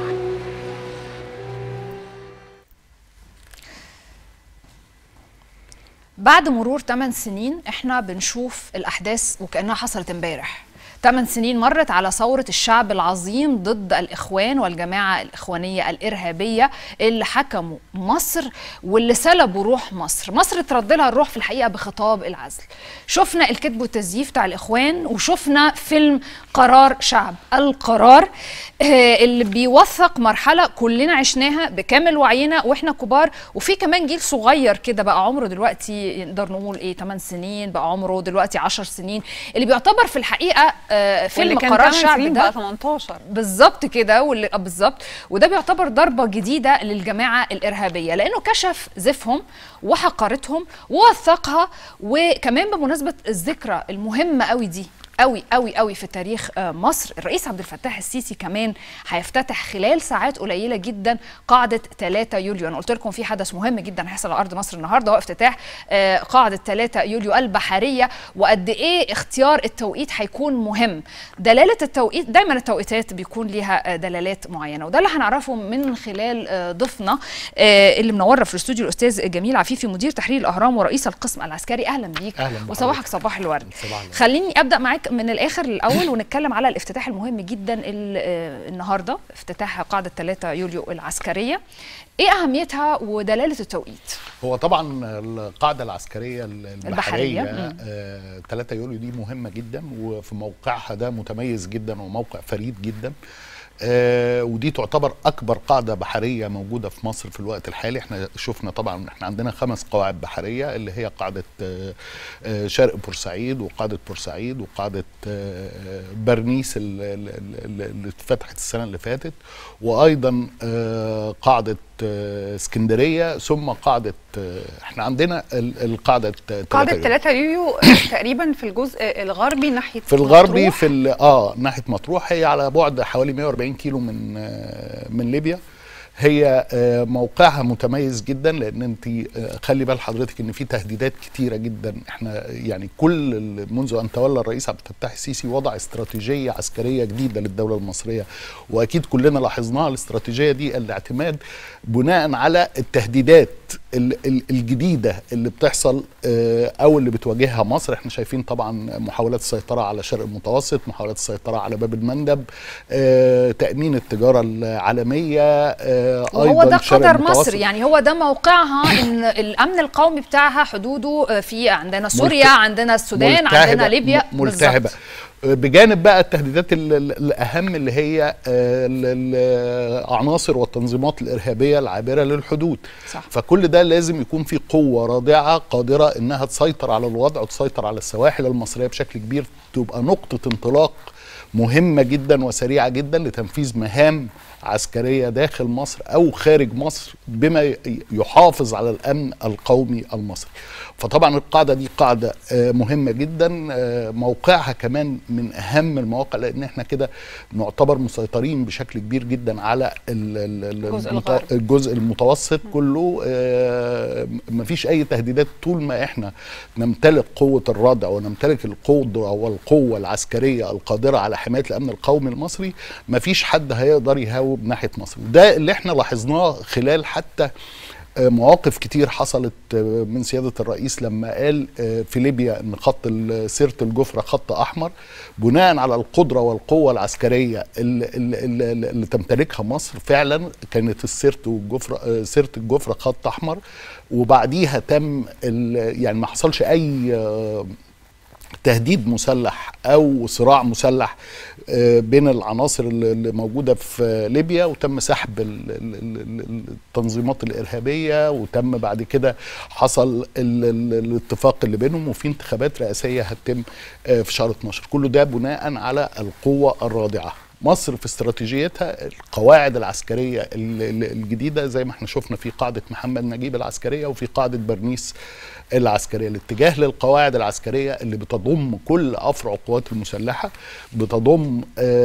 بعد مرور 8 سنين احنا بنشوف الاحداث وكانها حصلت امبارح 8 سنين مرت على ثورة الشعب العظيم ضد الإخوان والجماعة الإخوانية الإرهابية اللي حكموا مصر واللي سلبوا روح مصر مصر ترد لها الروح في الحقيقة بخطاب العزل شفنا الكذب والتزييف بتاع الإخوان وشفنا فيلم قرار شعب القرار آه، اللي بيوثق مرحلة كلنا عشناها بكامل وعينا واحنا كبار وفي كمان جيل صغير كده بقى عمره دلوقتي نقدر نقول ايه 8 سنين بقى عمره دلوقتي 10 سنين اللي بيعتبر في الحقيقة آه، فيلم واللي كان قرار 8 شعب سنين ده بقى 18 بالظبط كده واللي آه، بالظبط وده بيعتبر ضربه جديده للجماعه الارهابيه لانه كشف زفهم وحقارتهم ووثقها وكمان بمناسبه الذكرى المهمه قوي دي قوي قوي قوي في تاريخ آه، مصر الرئيس عبد الفتاح السيسي كمان هيفتتح خلال ساعات قليله جدا قاعده 3 يوليو انا قلت لكم في حدث مهم جدا هيحصل على ارض مصر النهارده هو افتتاح آه، قاعده 3 يوليو البحريه وقد ايه اختيار التوقيت هيكون مهم دلاله التوقيت دايما التوقيتات بيكون ليها آه، دلالات معينه وده اللي هنعرفه من خلال آه، ضيفنا آه، اللي منورنا في الاستوديو الاستاذ جميل عفيفي مدير تحرير الاهرام ورئيس القسم العسكري اهلا بيك أهلاً بحضرتك. وصباحك صباح الورد صباح الورد. خليني ابدا معاك من الاخر الاول ونتكلم على الافتتاح المهم جدا ال- آه، النهارده افتتاح قاعده 3 يوليو العسكريه ايه اهميتها ودلاله التوقيت هو طبعا القاعده العسكريه البحرية. البحريه مم. آه 3 يوليو دي مهمه جدا وفي موقعها ده متميز جدا وموقع فريد جدا آه ودي تعتبر اكبر قاعده بحريه موجوده في مصر في الوقت الحالي احنا شفنا طبعا احنا عندنا خمس قواعد بحريه اللي هي قاعده آه آه شرق بورسعيد وقاعده بورسعيد وقاعده آه برنيس ال- ال- ال- اللي اتفتحت السنه اللي فاتت وايضا آه قاعده آه اسكندريه ثم قاعده آه احنا عندنا ال- القاعده قاعدة 3 3 يوليو تقريبا في الجزء الغربي ناحية في الغربي مطروح. في ال- اه ناحيه مطروح هي على بعد حوالي 140 كيلو من آه من ليبيا هي آه موقعها متميز جدا لان انت آه خلي بال حضرتك ان في تهديدات كتيره جدا احنا يعني كل ال- منذ ان تولى الرئيس عبد الفتاح السيسي وضع استراتيجيه عسكريه جديده للدوله المصريه واكيد كلنا لاحظناها الاستراتيجيه دي الاعتماد بناء على التهديدات ال- ال- الجديده اللي بتحصل آه، او اللي بتواجهها مصر احنا شايفين طبعا محاولات السيطره على شرق المتوسط محاولات السيطره على باب المندب آه، تامين التجاره العالميه آه، وهو ده شرق قدر المتوسط. مصر يعني هو ده موقعها ان الامن القومي بتاعها حدوده آه، في عندنا سوريا ملت- عندنا السودان ملتهبة- عندنا ليبيا م- ملتهبه بالظبط. بجانب بقى التهديدات ال- ال- الاهم اللي هي آه، ال- العناصر والتنظيمات الارهابيه العابره للحدود صح. فكل ده لازم يكون في قوه رادعه قادره انها تسيطر على الوضع وتسيطر على السواحل المصريه بشكل كبير تبقى نقطه انطلاق مهمه جدا وسريعه جدا لتنفيذ مهام عسكريه داخل مصر او خارج مصر بما ي- يحافظ على الامن القومي المصري فطبعا القاعده دي قاعده آه، مهمه جدا آه، موقعها كمان من اهم المواقع لان احنا كده نعتبر مسيطرين بشكل كبير جدا على ال- ال- ال- الجزء المت- الغربي. الجزء المتوسط كله آه، مفيش اي تهديدات طول ما احنا نمتلك قوه الردع ونمتلك القدره والقوه العسكريه القادره على حمايه الامن القومي المصري مفيش حد هيقدر يهاوب ناحيه مصر وده اللي احنا لاحظناه خلال حتى آه، مواقف كتير حصلت آه، من سيادة الرئيس لما قال آه، في ليبيا ان خط ال- سيرة الجفرة خط احمر بناء على القدرة والقوة العسكرية اللي, اللي, اللي, اللي تمتلكها مصر فعلا كانت السيرة والجفرة آه، سيرة الجفرة خط احمر وبعديها تم ال- يعني ما حصلش اي آه، تهديد مسلح او صراع مسلح آه، بين العناصر اللي اللي موجوده في ليبيا وتم سحب ال- ال- ال- ال- التنظيمات الارهابيه وتم بعد كده حصل ال- ال- الاتفاق اللي بينهم وفي انتخابات رئاسيه هتتم آه، في شهر 12 كله ده بناء على القوه الرادعه مصر في استراتيجيتها القواعد العسكريه ال- ال- الجديده زي ما احنا شفنا في قاعده محمد نجيب العسكريه وفي قاعده برنيس العسكريه الاتجاه للقواعد العسكريه اللي بتضم كل افرع القوات المسلحه بتضم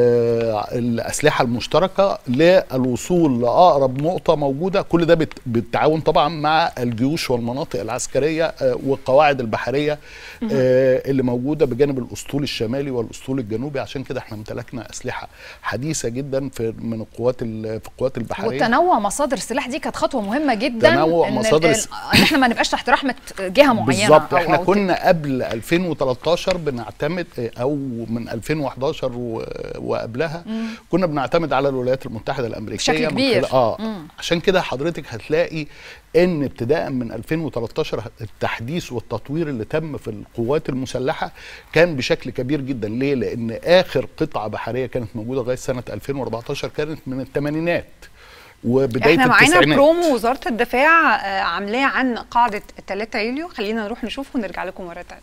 آه الاسلحه المشتركه للوصول لاقرب نقطه موجوده كل ده بت- بالتعاون طبعا مع الجيوش والمناطق العسكريه آه والقواعد البحريه آه اللي موجوده بجانب الاسطول الشمالي والاسطول الجنوبي عشان كده احنا امتلكنا اسلحه حديثه جدا في من القوات ال- في القوات البحريه وتنوع مصادر السلاح دي كانت خطوه مهمه جدا تنوع إن مصادر ال- الس- ان احنا ما نبقاش تحت رحمه جهه معينه بالظبط أو- احنا أو كنا قبل 2013 بنعتمد او من 2011 و- وقبلها مم. كنا بنعتمد على الولايات المتحده الامريكيه بشكل من كبير. خلال- اه مم. عشان كده حضرتك هتلاقي ان ابتداء من 2013 التحديث والتطوير اللي تم في القوات المسلحه كان بشكل كبير جدا ليه لان اخر قطعه بحريه كانت موجوده لغايه سنه 2014 كانت من الثمانينات وبدايه احنا معانا التسعينات برومو وزاره الدفاع آه، عاملاه عن قاعده 3 يوليو خلينا نروح نشوفه ونرجع لكم مره ثانيه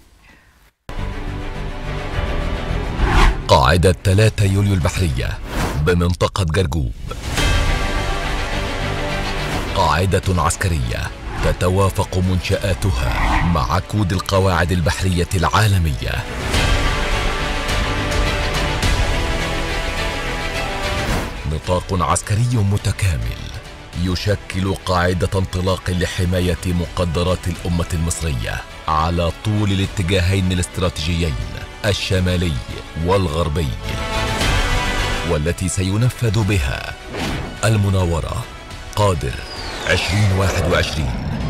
قاعدة 3 يوليو البحرية بمنطقة جرجوب قاعدة عسكرية تتوافق منشآتها مع كود القواعد البحرية العالمية نطاق عسكري متكامل يشكل قاعدة انطلاق لحماية مقدرات الأمة المصرية على طول الاتجاهين الاستراتيجيين الشمالي والغربي والتي سينفذ بها المناورة قادر 2021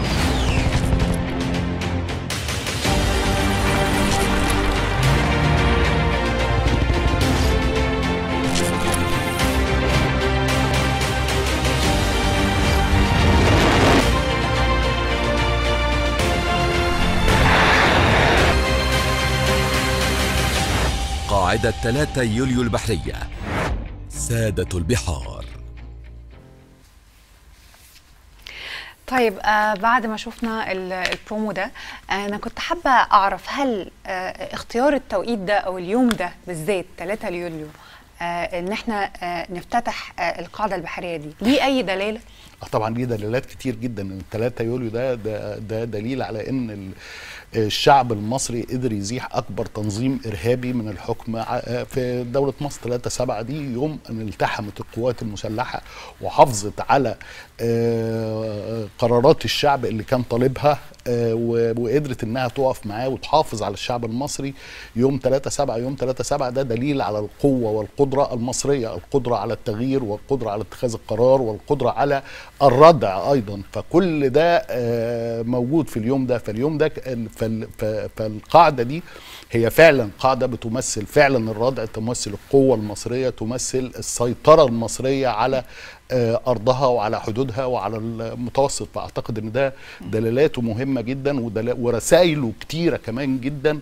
قاعدة 3 يوليو البحرية سادة البحار طيب آه بعد ما شفنا ال- البرومو ده آه انا كنت حابه اعرف هل آه اختيار التوقيت ده او اليوم ده بالذات 3 يوليو آه ان احنا آه نفتتح آه القاعده البحريه دي ليه اي دلاله آه طبعا ليه دلالات كتير جدا ان 3 يوليو ده ده, ده دليل على ان ال- الشعب المصري قدر يزيح اكبر تنظيم ارهابي من الحكم ع- في دوله مصر 3 7 دي يوم ان التحمت القوات المسلحه وحافظت على آه، قرارات الشعب اللي كان طالبها آه، و- وقدرت انها تقف معاه وتحافظ على الشعب المصري يوم 3 7 يوم 3 7 ده دليل على القوه والقدره المصريه القدره على التغيير والقدره على اتخاذ القرار والقدره على الردع ايضا فكل ده آه، موجود في اليوم ده فاليوم ده ك- فال- ف- فالقاعده دي هي فعلا قاعده بتمثل فعلا الردع تمثل القوه المصريه تمثل السيطره المصريه على آه، ارضها وعلى حدودها وعلى المتوسط فاعتقد ان ده دلالاته مهمه جدا ودلا- ورسائله كتيره كمان جدا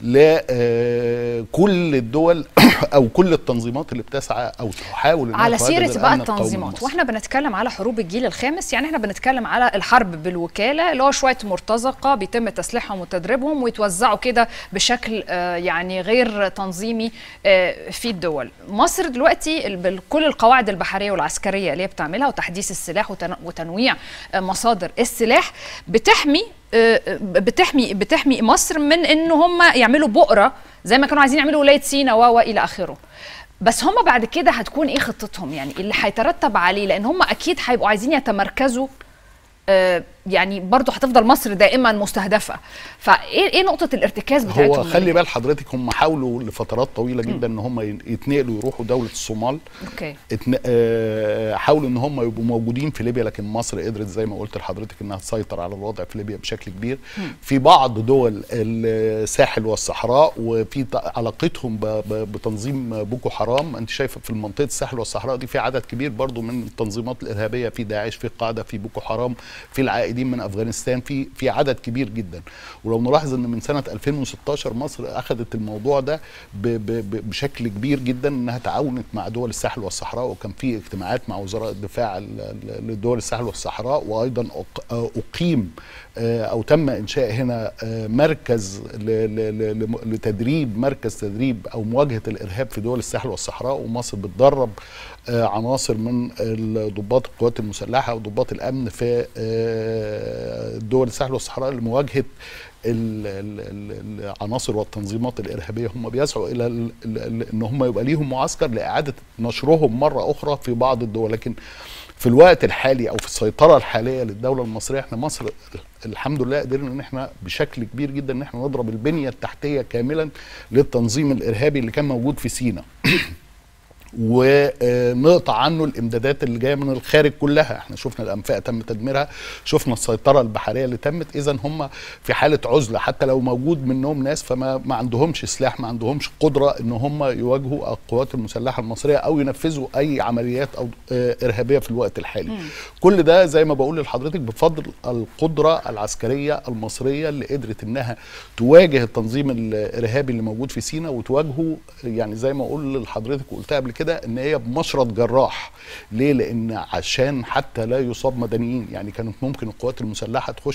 لكل الدول او كل التنظيمات اللي بتسعى او تحاول إنها على تهدد سيرة بقى الأمن القومي التنظيمات المصري. واحنا بنتكلم على حروب الجيل الخامس يعني احنا بنتكلم على الحرب بالوكالة اللي هو شوية مرتزقة بيتم تسليحهم وتدريبهم ويتوزعوا كده بشكل آه، يعني غير تنظيمي آه، في الدول مصر دلوقتي ال- بكل القواعد البحرية والعسكرية اللي هي بتعملها وتحديث السلاح وتن- وتنويع آه، مصادر السلاح بتحمي آه، بتحمي بتحمي مصر من ان هم يعملوا بؤره زي ما كانوا عايزين يعملوا ولايه سينا و و الى اخره بس هم بعد كده هتكون ايه خطتهم يعني اللي هيترتب عليه لان هم اكيد هيبقوا عايزين يتمركزوا آه، يعني برضو هتفضل مصر دائما مستهدفه فايه ايه نقطه الارتكاز بتاعتهم هو خلي بال حضرتك هم حاولوا لفترات طويله جدا ان هم يتنقلوا يروحوا دوله الصومال اوكي اتن... آه، حاولوا ان هم يبقوا موجودين في ليبيا لكن مصر قدرت زي ما قلت لحضرتك انها تسيطر على الوضع في ليبيا بشكل كبير مم. في بعض دول الساحل والصحراء وفي ت- علاقتهم ب... ب... بتنظيم بوكو حرام انت شايفه في منطقه الساحل والصحراء دي في عدد كبير برضو من التنظيمات الارهابيه في داعش في القاعده في بوكو حرام في العائدين من افغانستان في في عدد كبير جدا ولو نلاحظ ان من سنه 2016 مصر اخذت الموضوع ده ب... ب... ب... بشكل كبير جدا انها تعاونت مع دول الساحل والصحراء وكان في اجتماعات مع وزراء الدفاع ال- ال- لدول الساحل والصحراء وايضا أق- اقيم آه، او تم انشاء هنا آه، مركز ل- ل- ل- لم- لتدريب مركز تدريب او مواجهه الارهاب في دول الساحل والصحراء ومصر بتدرب آه، عناصر من ال- ضباط القوات المسلحه وضباط الامن في آه، دول الساحل والصحراء لمواجهه ال- ال- ال- العناصر والتنظيمات الارهابيه هم بيسعوا الى ال- ال- ال- ان هم يبقى ليهم معسكر لاعاده نشرهم مره اخرى في بعض الدول لكن في الوقت الحالي او في السيطره الحاليه للدوله المصريه احنا مصر الحمد لله قدرنا ان احنا بشكل كبير جدا ان احنا نضرب البنيه التحتيه كاملا للتنظيم الارهابي اللي كان موجود في سيناء ونقطع عنه الامدادات اللي جايه من الخارج كلها احنا شفنا الانفاق تم تدميرها شفنا السيطره البحريه اللي تمت اذا هم في حاله عزله حتى لو موجود منهم ناس فما ما عندهمش سلاح ما عندهمش قدره ان هم يواجهوا القوات المسلحه المصريه او ينفذوا اي عمليات او آه، ارهابيه في الوقت الحالي كل ده زي ما بقول لحضرتك بفضل القدره العسكريه المصريه اللي قدرت انها تواجه التنظيم الارهابي اللي موجود في سيناء وتواجهه يعني زي ما اقول لحضرتك وقلتها قبل كده ان هي بمشرط جراح ليه لان عشان حتى لا يصاب مدنيين يعني كانت ممكن القوات المسلحه تخش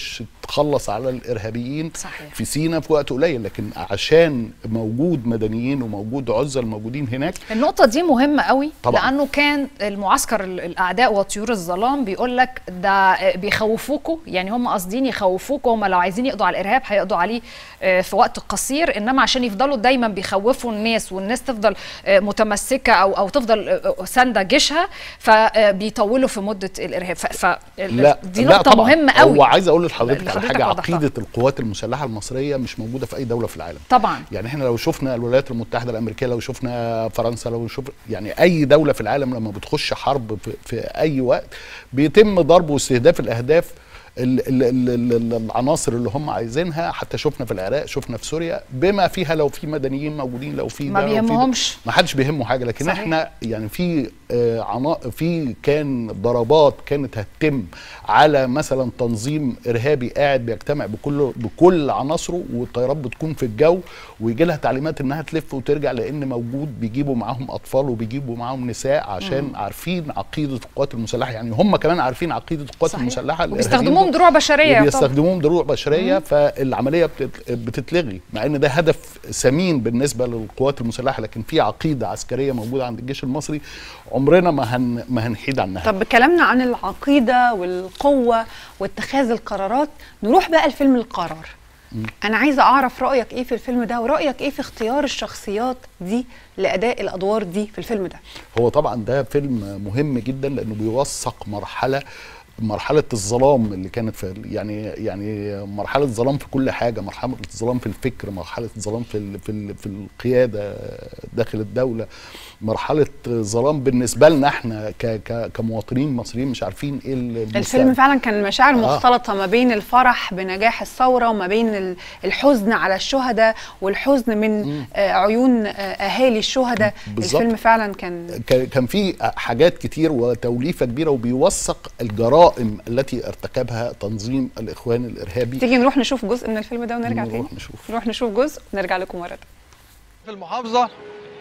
تخلص على الارهابيين صحيح. في سينا في وقت قليل لكن عشان موجود مدنيين وموجود عزل موجودين هناك النقطة دي مهمة قوي طبعاً. لأنه كان المعسكر ال- الأعداء وطيور الظلام بيقول لك ده بيخوفوكوا يعني هم قاصدين يخوفوكوا هم لو عايزين يقضوا على الإرهاب هيقضوا عليه آه، في وقت قصير إنما عشان يفضلوا دايما بيخوفوا الناس والناس تفضل آه، متمسكة أو أو تفضل آه، ساندة جيشها فبيطولوا في مدة الإرهاب ف ف- لا دي لا نقطة طبعاً. مهمة قوي هو عايز اقول لحضرتك اللي على حضرتك حاجه وضحتها. عقيده القوات المسلحه المصريه مش موجوده في اي دوله في العالم طبعا يعني احنا لو شفنا الولايات المتحده الامريكيه لو شفنا فرنسا لو شوف يعني اي دوله في العالم لما بتخش حرب في, في اي وقت بيتم ضرب واستهداف الاهداف ال- ال- ال- ال- العناصر اللي هم عايزينها حتى شفنا في العراق شفنا في سوريا بما فيها لو في مدنيين موجودين لو في ما ده، لو في ده. بيهمهمش. ما حدش بيهمه حاجه لكن صحيح. احنا يعني في آه، عنا في كان ضربات كانت هتتم على مثلا تنظيم ارهابي قاعد بيجتمع بكل بكل عناصره والطيارات بتكون في الجو ويجي لها تعليمات انها تلف وترجع لان موجود بيجيبوا معاهم اطفال وبيجيبوا معاهم نساء عشان مم. عارفين عقيده القوات المسلحه يعني هم كمان عارفين عقيده القوات صحيح. المسلحه الإرهابيين وبيستخدموهم دول. دروع بشرية يعتبر. وبيستخدموهم دروع بشريه مم. فالعمليه بتت- بتتلغي مع ان ده هدف ثمين بالنسبه للقوات المسلحه لكن في عقيده عسكريه موجوده عند الجيش المصري عمرنا ما هن ما هنحيد عنها طب بكلامنا عن العقيدة والقوة واتخاذ القرارات نروح بقى لفيلم القرار مم. أنا عايزة أعرف رأيك إيه في الفيلم ده ورأيك إيه في اختيار الشخصيات دي لأداء الأدوار دي في الفيلم ده هو طبعا ده فيلم مهم جدا لانه بيوثق مرحله مرحله الظلام اللي كانت في يعني يعني مرحله ظلام في كل حاجه مرحله ظلام في الفكر مرحله ظلام في ال في ال في القياده داخل الدوله مرحله ظلام بالنسبه لنا احنا ك ك كمواطنين مصريين مش عارفين ايه المستقبل. الفيلم فعلا كان مشاعر آه. مختلطة ما بين الفرح بنجاح الثورة وما بين ال- الحزن على الشهداء والحزن من آه، عيون آه، أهالي الشهداء بالظبط. الفيلم فعلا كان كان كان في حاجات كتير وتوليفه كبيره وبيوثق الجرائم التي ارتكبها تنظيم الاخوان الارهابي تيجي نروح نشوف جزء من الفيلم ده ونرجع نروح تاني نشوف نروح نشوف جزء ونرجع لكم مرة تانية في المحافظة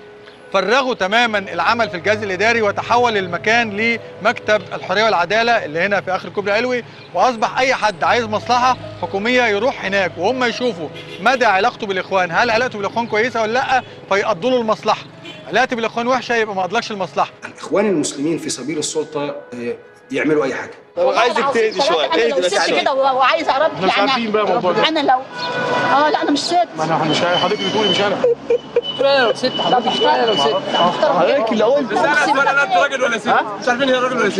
فرغوا تماما العمل في الجهاز الإداري وتحول المكان لمكتب الحرية والعدالة اللي هنا في آخر كوبري علوي وأصبح أي حد عايز مصلحة حكومية يروح هناك وهم يشوفوا مدى علاقته بالإخوان هل علاقته بالإخوان كويسة ولا لأ فيقضوا له المصلحة علاقته بالإخوان وحشة يبقى ما قضلكش المصلحة اخوان المسلمين في سبيل السلطه آه، يعملوا اي حاجه طب عايزك تهدي شوية انا لو ست كده وعايزه اربي احنا مش عارفين بقى الموضوع ده. انا لو اه لا انا مش ست ما انا مش عارف حضرتك بتقولي مش انا لو ست حضرتك مش لو ست حضرتك اللي قلت بس أنا- ولا انت راجل ولا ست مش عارفين هي راجل ولا ست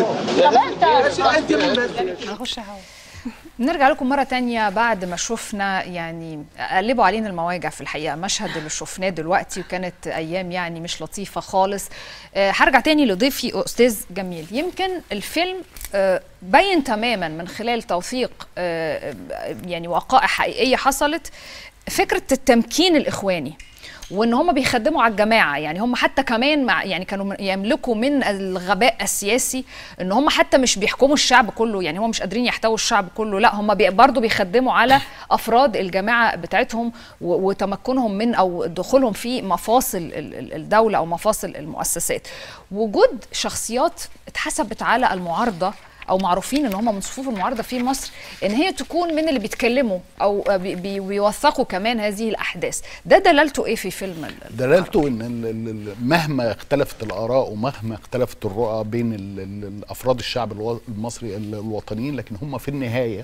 طب انت نخش هوا نرجع لكم مرة تانية بعد ما شفنا يعني قلبوا علينا المواجع في الحقيقة مشهد اللي شفناه دلوقتي وكانت أيام يعني مش لطيفة خالص آه، هرجع تاني لضيفي أستاذ جميل يمكن الفيلم آه، بين تماما من خلال توثيق آه، آه، يعني وقائع حقيقية حصلت فكرة التمكين الإخواني وان هم بيخدموا على الجماعه يعني هم حتى كمان مع يعني كانوا من- يملكوا من الغباء السياسي ان هم حتى مش بيحكموا الشعب كله يعني هم مش قادرين يحتووا الشعب كله لا هم بي برضه بيخدموا على افراد الجماعه بتاعتهم و- وتمكنهم من او دخولهم في مفاصل ال- ال- الدوله او مفاصل المؤسسات وجود شخصيات اتحسبت على المعارضه او معروفين ان هم من صفوف المعارضه في مصر ان هي تكون من اللي بيتكلموا او بي- بي- بيوثقوا كمان هذه الاحداث ده دلالته ايه في فيلم ال- دلالته ان ال- ال- ال- مهما اختلفت الاراء ومهما اختلفت الرؤى بين ال- ال- افراد الشعب الو- المصري ال- الوطنيين لكن هم في النهايه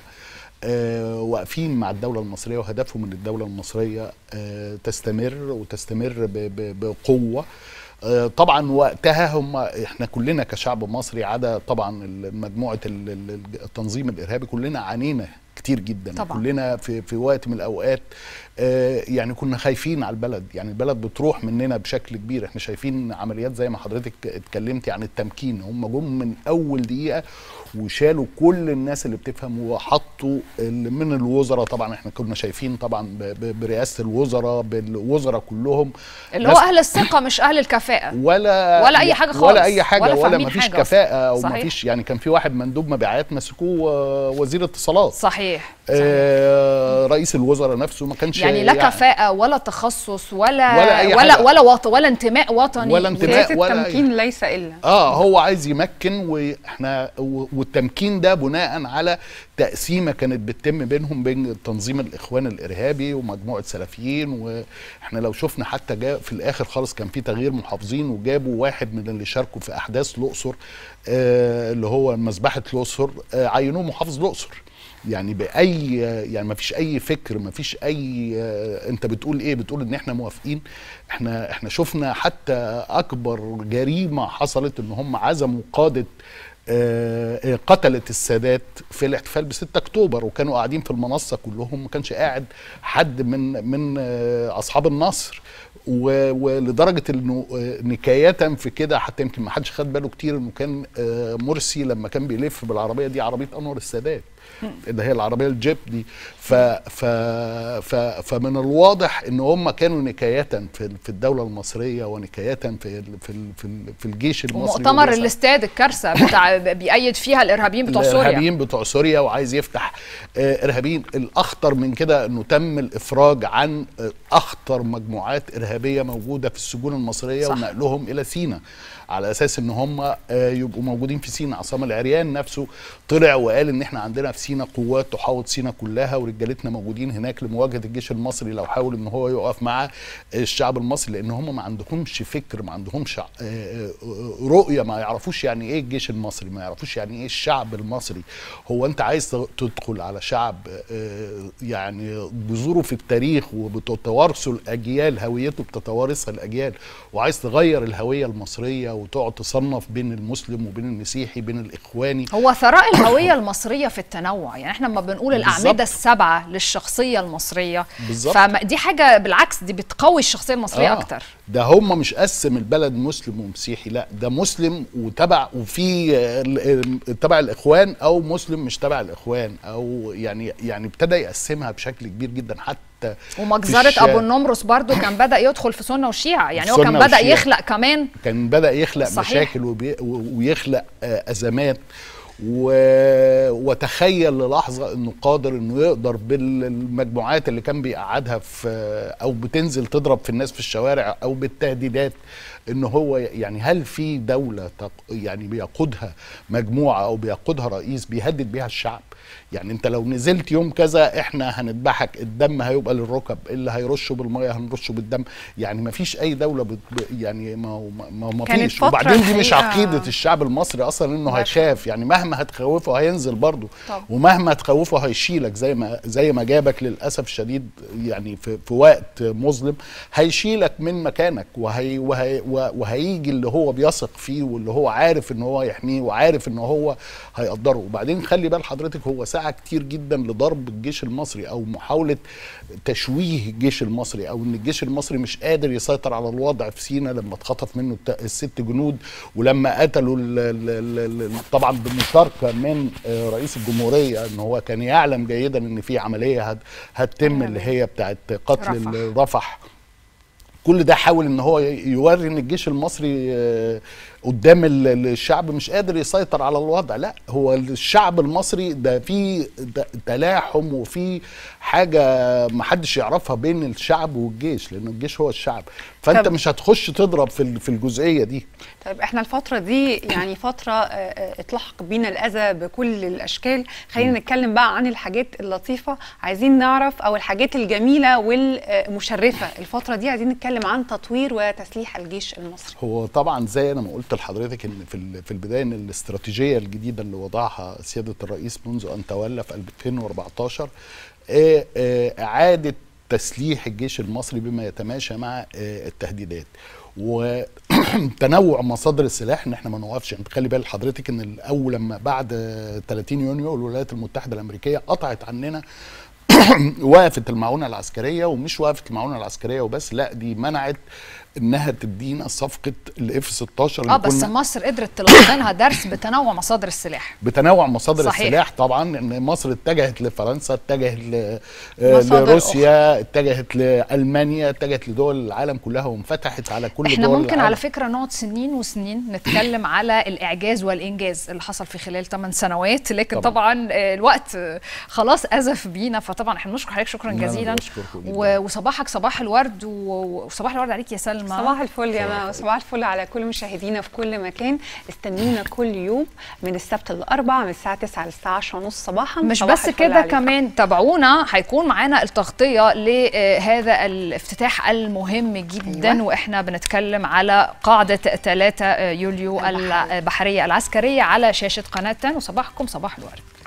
آه واقفين مع الدوله المصريه وهدفهم من الدوله المصريه آه تستمر وتستمر ب- ب- بقوه آه، طبعا وقتها هم احنا كلنا كشعب مصري عدا طبعا ال- مجموعه ال- ال- التنظيم الارهابي كلنا عانينا كتير جدا طبعاً. كلنا في في وقت من الاوقات آه، يعني كنا خايفين على البلد يعني البلد بتروح مننا بشكل كبير احنا شايفين عمليات زي ما حضرتك اتكلمتي عن التمكين هم جم من اول دقيقه وشالوا كل الناس اللي بتفهم وحطوا ال- من الوزراء طبعا احنا كنا شايفين طبعا ب- ب- برئاسه الوزراء بالوزراء كلهم اللي هو ناس- اهل الثقه مش اهل الكفاءه ولا ولا أي حاجة خالص. ولا اي حاجه ولا ولا, فاهمين ما فيش حاجة أصلاً. كفاءه او صحيح. ما فيش يعني كان في واحد مندوب مبيعات مسكوه آه، وزير اتصالات صحيح صحيح آه رئيس الوزراء نفسه ما كانش يعني لا كفاءة ولا تخصص ولا ولا أي ولا حاجة. ولا, وط ولا انتماء وطني ولا انتماء سياسه ولا التمكين ليس الا اه هو عايز يمكن واحنا و- والتمكين ده بناء على تقسيمه كانت بتتم بينهم بين تنظيم الاخوان الارهابي ومجموعه سلفيين واحنا لو شفنا حتى جاء في الاخر خالص كان في تغيير محافظين وجابوا واحد من اللي شاركوا في احداث الاقصر آه اللي هو مذبحه الاقصر آه عينوه محافظ الاقصر يعني باي يعني ما فيش اي فكر ما فيش اي آه، انت بتقول ايه بتقول ان احنا موافقين احنا احنا شفنا حتى اكبر جريمه حصلت ان هم عزموا قاده آه، قتلة السادات في الاحتفال ب 6 اكتوبر وكانوا قاعدين في المنصه كلهم ما كانش قاعد حد من من آه، اصحاب النصر و- ولدرجه انه آه، نكايه في كده حتى يمكن ما حدش خد باله كتير انه كان آه، مرسي لما كان بيلف بالعربيه دي عربيه انور السادات اللي هي العربيه الجيب دي ف ف ف فمن الواضح ان هم كانوا نكايه في في الدوله المصريه ونكايه في ال- في ال- في, ال- في الجيش المصري ومؤتمر وبيسعى- الاستاد الكارثه بتاع بيأيد فيها الارهابيين بتوع سوريا الارهابيين بتوع سوريا وعايز يفتح آه، ارهابيين الاخطر من كده انه تم الافراج عن آه، اخطر مجموعات ارهابيه موجوده في السجون المصريه صح. ونقلهم الى سينا على اساس ان هم آه، يبقوا موجودين في سينا عصام العريان نفسه طلع وقال ان احنا عندنا في سينا قوات تحاوط سينا كلها ورجالتنا موجودين هناك لمواجهه الجيش المصري لو حاول ان هو يقف مع الشعب المصري لان هم ما عندهمش فكر ما عندهمش آه، آه، رؤيه ما يعرفوش يعني ايه الجيش المصري ما يعرفوش يعني ايه الشعب المصري هو انت عايز تدخل على شعب آه، يعني جذوره في التاريخ وبتتوارثه الاجيال هويته بتتوارثها الاجيال وعايز تغير الهويه المصريه وتقعد تصنف بين المسلم وبين المسيحي بين الاخواني هو ثراء الهويه المصريه في التنوع يعني احنا لما بنقول الاعمده بالظبط. السبعه للشخصيه المصريه بالظبط. فدي حاجه بالعكس دي بتقوي الشخصيه المصريه آه. اكتر ده هم مش قسم البلد مسلم ومسيحي لا ده مسلم وتبع وفي آه، ال- آه، تبع الاخوان او مسلم مش تبع الاخوان او يعني يعني ابتدى يقسمها بشكل كبير جدا حتى في ومجزره الشارع. ابو النمرس برضو كان بدا يدخل في سنه وشيعه يعني هو سنة كان بدا وشيعة. يخلق كمان كان بدا يخلق صحيح. مشاكل وبي و- ويخلق آه، ازمات و... وتخيل للحظه انه قادر انه يقدر بالمجموعات اللي كان بيقعدها في او بتنزل تضرب في الناس في الشوارع او بالتهديدات ان هو يعني هل في دوله تق... يعني بيقودها مجموعه او بيقودها رئيس بيهدد بيها الشعب يعني انت لو نزلت يوم كذا احنا هنذبحك الدم هيبقى للركب اللي هيرشه بالميه هنرشه بالدم يعني ما فيش اي دوله بت... يعني ما ما, ما كانت فيش فترة وبعدين دي مش الحقيقة- عقيده الشعب المصري اصلا انه هيخاف يعني مهما هتخوفه هينزل برضه طبعا. ومهما تخوفه هيشيلك زي ما زي ما جابك للاسف الشديد يعني في, في وقت مظلم هيشيلك من مكانك وهي وهي وهيجي اللي هو بيثق فيه واللي هو عارف ان هو يحميه وعارف ان هو هيقدره وبعدين خلي بال حضرتك هو سعى كتير جدا لضرب الجيش المصري او محاوله تشويه الجيش المصري او ان الجيش المصري مش قادر يسيطر على الوضع في سينا لما اتخطف منه الت- الست جنود ولما قتلوا ال ال ال ال طبعا بمشاركه من آه، رئيس الجمهوريه ان هو كان يعلم جيدا ان في عمليه هت هتتم اللي هي بتاعت قتل رفح. ال- رفح كل ده حاول ان هو يوري ان الجيش المصري آه، قدام ال- ال- الشعب مش قادر يسيطر على الوضع لا هو الشعب المصري ده في ده تلاحم وفي حاجه ما حدش يعرفها بين الشعب والجيش لان الجيش هو الشعب فانت طب- مش هتخش تضرب في ال- في الجزئيه دي طيب احنا الفترة دي يعني فترة آه، آه، اتلحق بينا الأذى بكل الأشكال خلينا نتكلم بقى عن الحاجات اللطيفة عايزين نعرف أو الحاجات الجميلة والمشرفة الفترة دي عايزين نتكلم عن تطوير وتسليح الجيش المصري هو طبعا زي انا ما قلت لحضرتك ان في ال- في البدايه ان الاستراتيجيه الجديده اللي وضعها سياده الرئيس منذ ان تولى في 2014 آه، آه، اعاده تسليح الجيش المصري بما يتماشى مع آه، التهديدات وتنوع مصادر السلاح ان احنا ما نوقفش يعني خلي بال حضرتك ان الاول لما بعد آه، 30 يونيو الولايات المتحده الامريكيه قطعت عننا وقفت المعونه العسكريه ومش وقفت المعونه العسكريه وبس لا دي منعت انها تدينا صفقه الاف 16 اه اللي بس كنا مصر قدرت تلقي لها درس بتنوع مصادر السلاح بتنوع مصادر صحيح. السلاح طبعا ان مصر اتجهت لفرنسا اتجهت ل- آه، مصادر لروسيا اتجهت لالمانيا اتجهت لدول العالم كلها وانفتحت على كل احنا دول ممكن العالم. على فكره نقعد سنين وسنين نتكلم على الاعجاز والانجاز اللي حصل في خلال 8 سنوات لكن طبعاً. طبعا, آه، الوقت آه، خلاص ازف بينا فطبعا احنا بنشكر حضرتك شكرا لا، أنا جزيلا بشكركم جداً. و- وصباحك صباح الورد و- وصباح الورد عليك يا سلمى صباح الفل يا ماما صباح الفل على كل مشاهدينا في كل مكان استنونا كل يوم من السبت للاربع من الساعه 9 للساعه 10 ونص صباحا مش صباح بس الفل كده عليكم. كمان تابعونا هيكون معانا التغطية لهذا الافتتاح المهم جدا أيوة. واحنا بنتكلم على قاعدة 3 يوليو البحرية العسكرية على شاشة قناة 10 وصباحكم صباح الورد